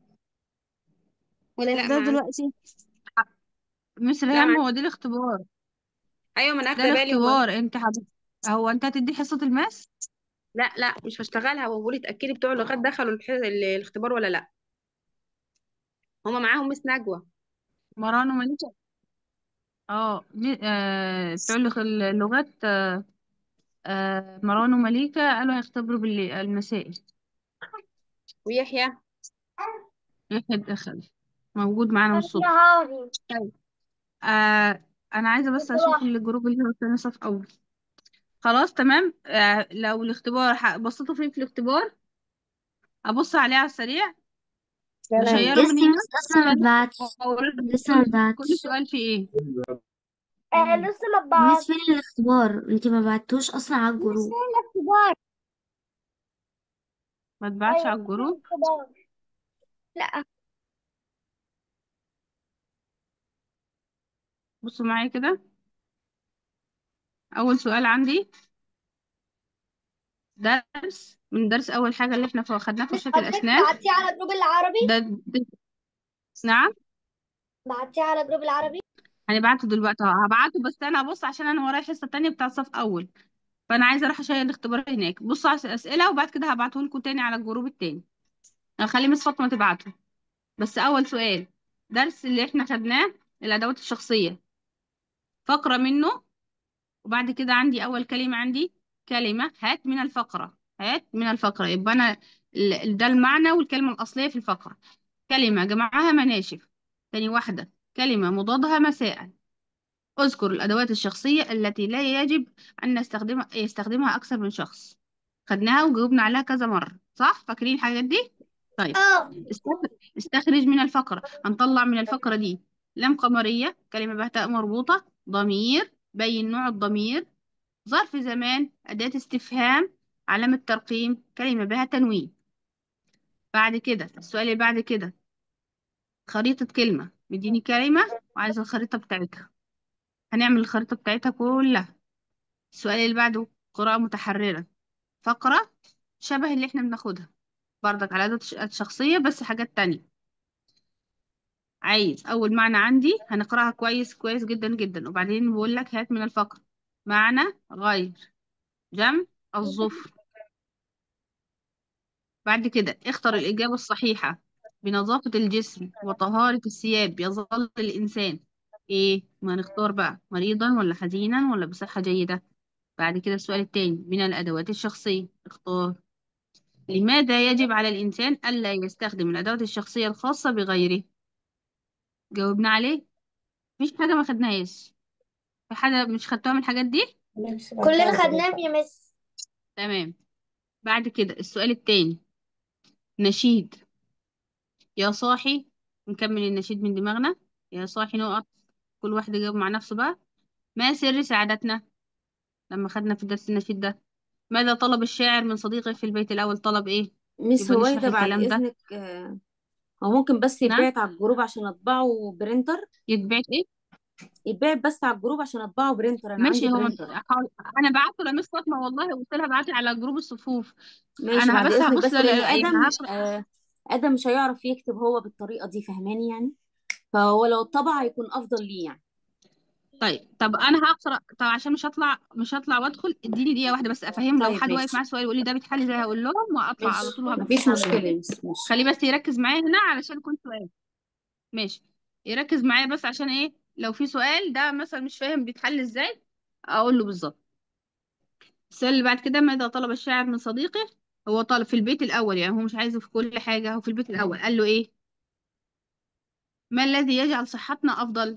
S3: ولا
S7: لا
S3: يحضروا
S7: ما
S3: دلوقتي
S2: مس
S7: لا
S2: ريهام
S7: ما
S2: هو دي الاختبار
S7: ايوه ما انا
S2: ده
S7: اخده بالي هو
S2: الاختبار انت حب... هو انت هتدي حصة الماس
S7: لا لا مش هشتغلها هو بيقول اتأكدي بتوع اللغات دخلوا الح- ال- الاختبار ولا لا هما معاهم مس نجوى
S2: مروان ومليكة اه مي- آه، بتوع اللغ- اللغات آه، آه، مروان ومليكة قالوا هيختبروا بالليل المسائي
S7: ويحيى
S2: يحيى دخل موجود معانا من الصبح
S1: نهاري
S2: طيب آه انا عايزة بس اشوف
S1: صباح
S2: الجروب اللي هو تاني صف اول خلاص تمام آه لو الاختبار ح- بصيتوا فيه في الاختبار ابص عليه على السريع بشيره من
S6: لسه
S2: هنا
S6: لسه ما بعتش
S2: واقول لكم
S6: لسه ما
S2: كل كل
S6: بعتش
S2: سؤال فيه ايه
S1: آه لسه ما
S6: ميس
S1: بعت
S6: فين الاختبار انت ما بعتوش اصلا على الجروب
S3: الاختبار
S2: ما تبعتش
S1: ايوه
S2: على
S1: في
S2: الجروب
S1: اختبار
S3: لا
S2: بصوا معايا كده اول سؤال عندي درس من درس اول حاجة اللي احنا خدناها في
S1: مش
S2: فرشاة
S1: حضرتك
S2: الاسنان
S1: بعتيه على جروب العربي
S2: ده, ده نعم
S1: بعتيه على جروب العربي
S2: هنبعته دلوقتي اهو هبعته بس انا بص عشان انا ورايا حصة تانية بتاع صف اول فانا عايزة اروح اشيل الاختبار هناك بصوا على الاسئلة وبعد كده هبعته لكم تاني على الجروب التاني هخلي مس فاطمة تبعته بس اول سؤال درس اللي احنا خدناه الادوات الشخصية فقرة منه وبعد كده عندي اول كلمة عندي كلمة هات من الفقرة هات من الفقرة يبقى انا ال- ده المعنى والكلمة الاصلية في الفقرة كلمة جمعها مناشف تاني واحدة كلمة مضادها مساء اذكر الادوات الشخصية التي لا يجب ان نستخدمها يستخدمها اكثر من شخص خدناها وجاوبنا عليها كذا مرة صح فاكرين الحاجات دي طيب
S1: اه
S2: استخ- استخرج من الفقرة هنطلع من الفقرة دي لام قمرية كلمة بها تاء مربوطة ضمير بين نوع الضمير ظرف زمان أداة استفهام علامة ترقيم كلمة بها تنوين بعد كده السؤال اللي بعد كده خريطة كلمة مديني كلمة وعايزة الخريطة بتاعتها هنعمل الخريطة بتاعتها كلها السؤال اللي بعده قراءة متحررة فقرة شبه اللي احنا بناخدها برضك على أداة شخصية بس حاجات تانية عايز اول معنى عندي هنقراها كويس كويس جدا جدا وبعدين بقول لك هات من الفقرة معنى غير جمع الظفر بعد كده اختر الإجابة الصحيحة بنظافة الجسم وطهارة الثياب يظل الإنسان إيه ما نختار بقى مريضا ولا حزينا ولا بصحة جيدة بعد كده السؤال التاني من الأدوات الشخصية اختار لماذا يجب على الإنسان ألا يستخدم الأدوات الشخصية الخاصة بغيره جاوبنا عليه مفيش حاجة ما خدناهاش في حاجة مش خدتوها من الحاجات دي
S1: كلنا خدناه يا مس
S2: تمام بعد كده السؤال التاني نشيد يا صاحي نكمل النشيد من دماغنا يا صاحي نقط كل واحد يجاوب مع نفسه بقى ما سر سعادتنا لما خدنا في درس النشيد ده ماذا طلب الشاعر من صديقه في البيت الأول طلب إيه
S8: مس
S2: يبقى نشرح
S8: هويدا بعد
S2: الكلام ده
S8: إذنك آه، هو ممكن بس
S2: نعم
S8: يتبعت على الجروب عشان أطبعه برينتر
S2: يتبعت إيه
S8: يتبعت بس على الجروب عشان أطبعه برينتر أنا
S2: ماشي
S8: عندي
S2: هو
S8: برينتر
S2: حاول- أنا بعته لمس فاطمة والله قلت لها بعتي على جروب الصفوف
S8: ماشي
S2: أنا
S8: بعد
S2: بس
S8: إذنك
S2: هبص
S8: بس
S2: ل-
S8: لأن
S2: يعني
S8: آدم
S2: هقرأ
S8: آه، آدم مش هيعرف يكتب هو بالطريقة دي فهماني يعني فهو لو اتطبع هيكون أفضل ليه يعني
S2: طيب طب انا هقرا طب عشان مش هطلع مش هطلع وادخل اديني دقيقه واحده بس افهم لو
S8: طيب
S2: حد واقف
S8: ماشي
S2: معاه سؤال يقول لي ده بيتحل ازاي هقول لهم واطلع على
S8: ماشي
S2: طول وهبص
S8: مفيش
S2: على الجروب
S8: مشكلة يا مس ماشي
S2: خليه بس يركز معايا هنا علشان يكون سؤال ماشي يركز معايا بس عشان ايه لو في سؤال ده مثلا مش فاهم بيتحل ازاي اقول له بالظبط السؤال اللي بعد كده ماذا طلب الشاعر من صديقه هو طالب في البيت الاول يعني هو مش عايزه في كل حاجه هو في البيت الاول قال له ايه ما الذي يجعل صحتنا افضل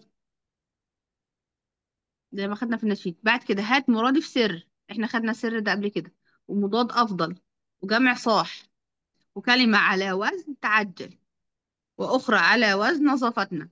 S2: زي ما خدنا في النشيد بعد كده هات مرادف سر احنا خدنا السر ده قبل كده ومضاد افضل وجمع صاح وكلمة على وزن تعجل واخرى على وزن نظافتنا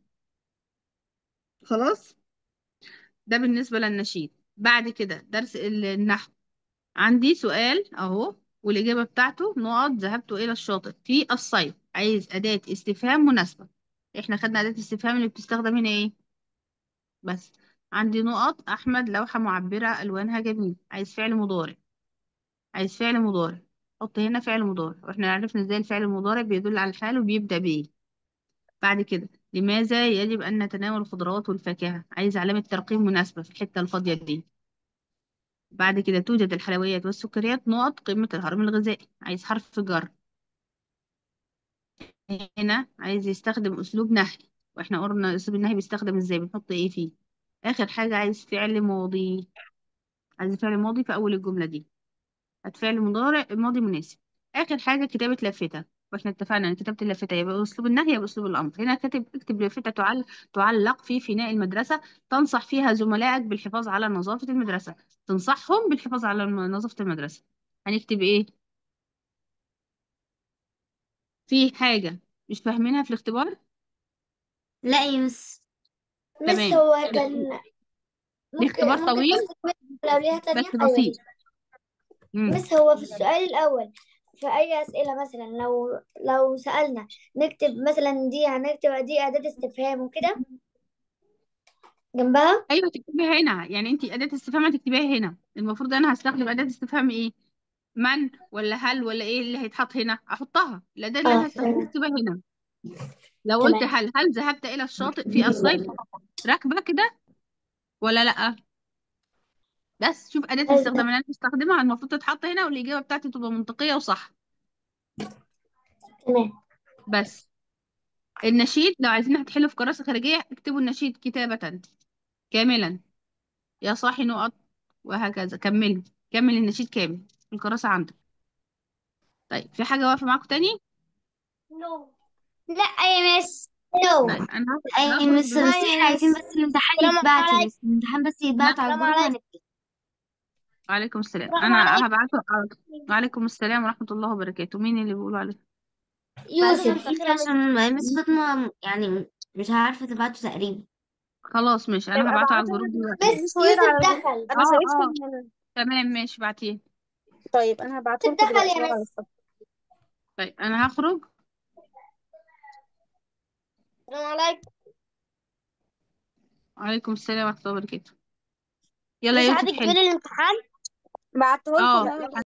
S2: خلاص ده بالنسبة للنشيد بعد كده درس ال- النحو عندي سؤال اهو
S7: والإجابة بتاعته نقط ذهبت إلى الشاطئ في الصيف عايز أداة استفهام مناسبة احنا خدنا أداة استفهام اللي بتستخدم هنا ايه بس عندي نقط أحمد لوحة معبرة ألوانها جميل عايز فعل مضارع عايز فعل مضارع حط هنا فعل مضارع واحنا عرفنا ازاي الفعل المضارع بيدل على الحال وبيبدأ بإيه بعد كده لماذا يجب أن نتناول الخضروات والفاكهة عايز علامة ترقيم مناسبة في الحتة الفاضية دي بعد كده توجد الحلويات والسكريات نقط قمة الهرم الغذائي عايز حرف جر هنا عايز يستخدم أسلوب نهي واحنا قلنا أسلوب النهي بيستخدم ازاي بنحط ايه فيه آخر حاجة عايز فعل ماضي عايز فعل ماضي في أول الجملة دي هات فعل مضارع ماضي مناسب آخر حاجة كتابة لافتة واحنا اتفقنا ان كتابة اللافتة يبقى بأسلوب النهي يبقى بأسلوب الأمر هنا كاتب اكتب لافتة تعل... تعلق في فناء المدرسة تنصح فيها زملائك بالحفاظ على نظافة المدرسة تنصحهم بالحفاظ على الم- نظافة المدرسة هنكتب ايه في حاجة مش فاهمينها في الاختبار
S6: لا يا مس
S4: مس
S7: تمام
S4: هو كان ممكن
S7: الاختبار
S4: ممكن
S7: طويل
S4: بس لو ليها تانية
S7: بس
S4: أيوة
S7: بسيط مم.
S4: مس هو في السؤال الأول في أي أسئلة مثلا لو لو سألنا نكتب مثلا دي هنكتب دي أداة استفهام وكده جنبها
S7: ايوه تكتبيها هنا يعني انت اداه استفهام هتكتبيها هنا المفروض انا هستخدم اداه استفهام ايه من ولا هل ولا ايه اللي هيتحط هنا احطها الاداه اللي انا
S4: اه
S7: هستخدمها
S4: تمام
S7: اكتبها هنا لو قلت
S4: تمام
S7: هل هل ذهبت الى الشاطئ في الصيف راكبه كده ولا لا بس شوف اداه
S4: أيوة
S7: الاستخدام اللي انا بستخدمها المفروض تتحط هنا والاجابه بتاعتي تبقى منطقيه وصح
S4: تمام
S7: بس النشيد لو عايزين هتحلوا في كراسه خارجيه اكتبوا النشيد كتابه كاملا يا صاحي نقط وهكذا كملوا كمل النشيد كامل في الكراسه عندك طيب في حاجه واقفه معاكم تاني
S1: نو
S6: لا يا مس
S4: نو
S7: طيب انا هاخد
S6: اي
S7: هاخد
S6: مس بس
S4: هاي
S6: احنا
S4: يا
S6: عايزين
S4: مس
S6: بس الامتحان
S4: السلام
S6: يتبعت
S4: عليكم
S6: بس الامتحان بس يتبعت على
S4: السلام
S6: الجروب
S4: عليكم
S6: وهنبدأ
S7: وعليكم السلام
S4: السلام
S7: انا
S4: عليكم
S7: هبعته وعليكم السلام ورحمه الله وبركاته مين اللي بيقولوا عليه
S6: بعدين
S4: يوسف
S6: انت عشان مس فاطمة يعني مش عارفة تبعته تقريبا
S7: خلاص ماشي انا
S8: يبقى
S7: هبعته على
S8: ابعتها
S7: الجروب
S8: دلوقتي
S7: دلوقتي
S4: بس
S8: مش هو
S4: يوسف
S8: على الجروب
S4: دخل
S8: انا
S7: اه
S8: شايفهم
S7: اه
S8: هنا
S7: تمام ماشي بعتيه
S8: طيب انا هبعته
S4: يوسف
S8: لكم
S4: دخل
S8: دلوقتي
S4: يا
S8: هو على
S4: مس
S8: الصف
S7: طيب انا هخرج
S4: السلام عليكم
S7: وعليكم السلام ورحمه الله وبركاته يلا
S4: مش
S7: يا
S4: عادي
S7: يوسف حل
S4: تقفلي الامتحان
S8: بعته لكم
S7: اه
S8: اهو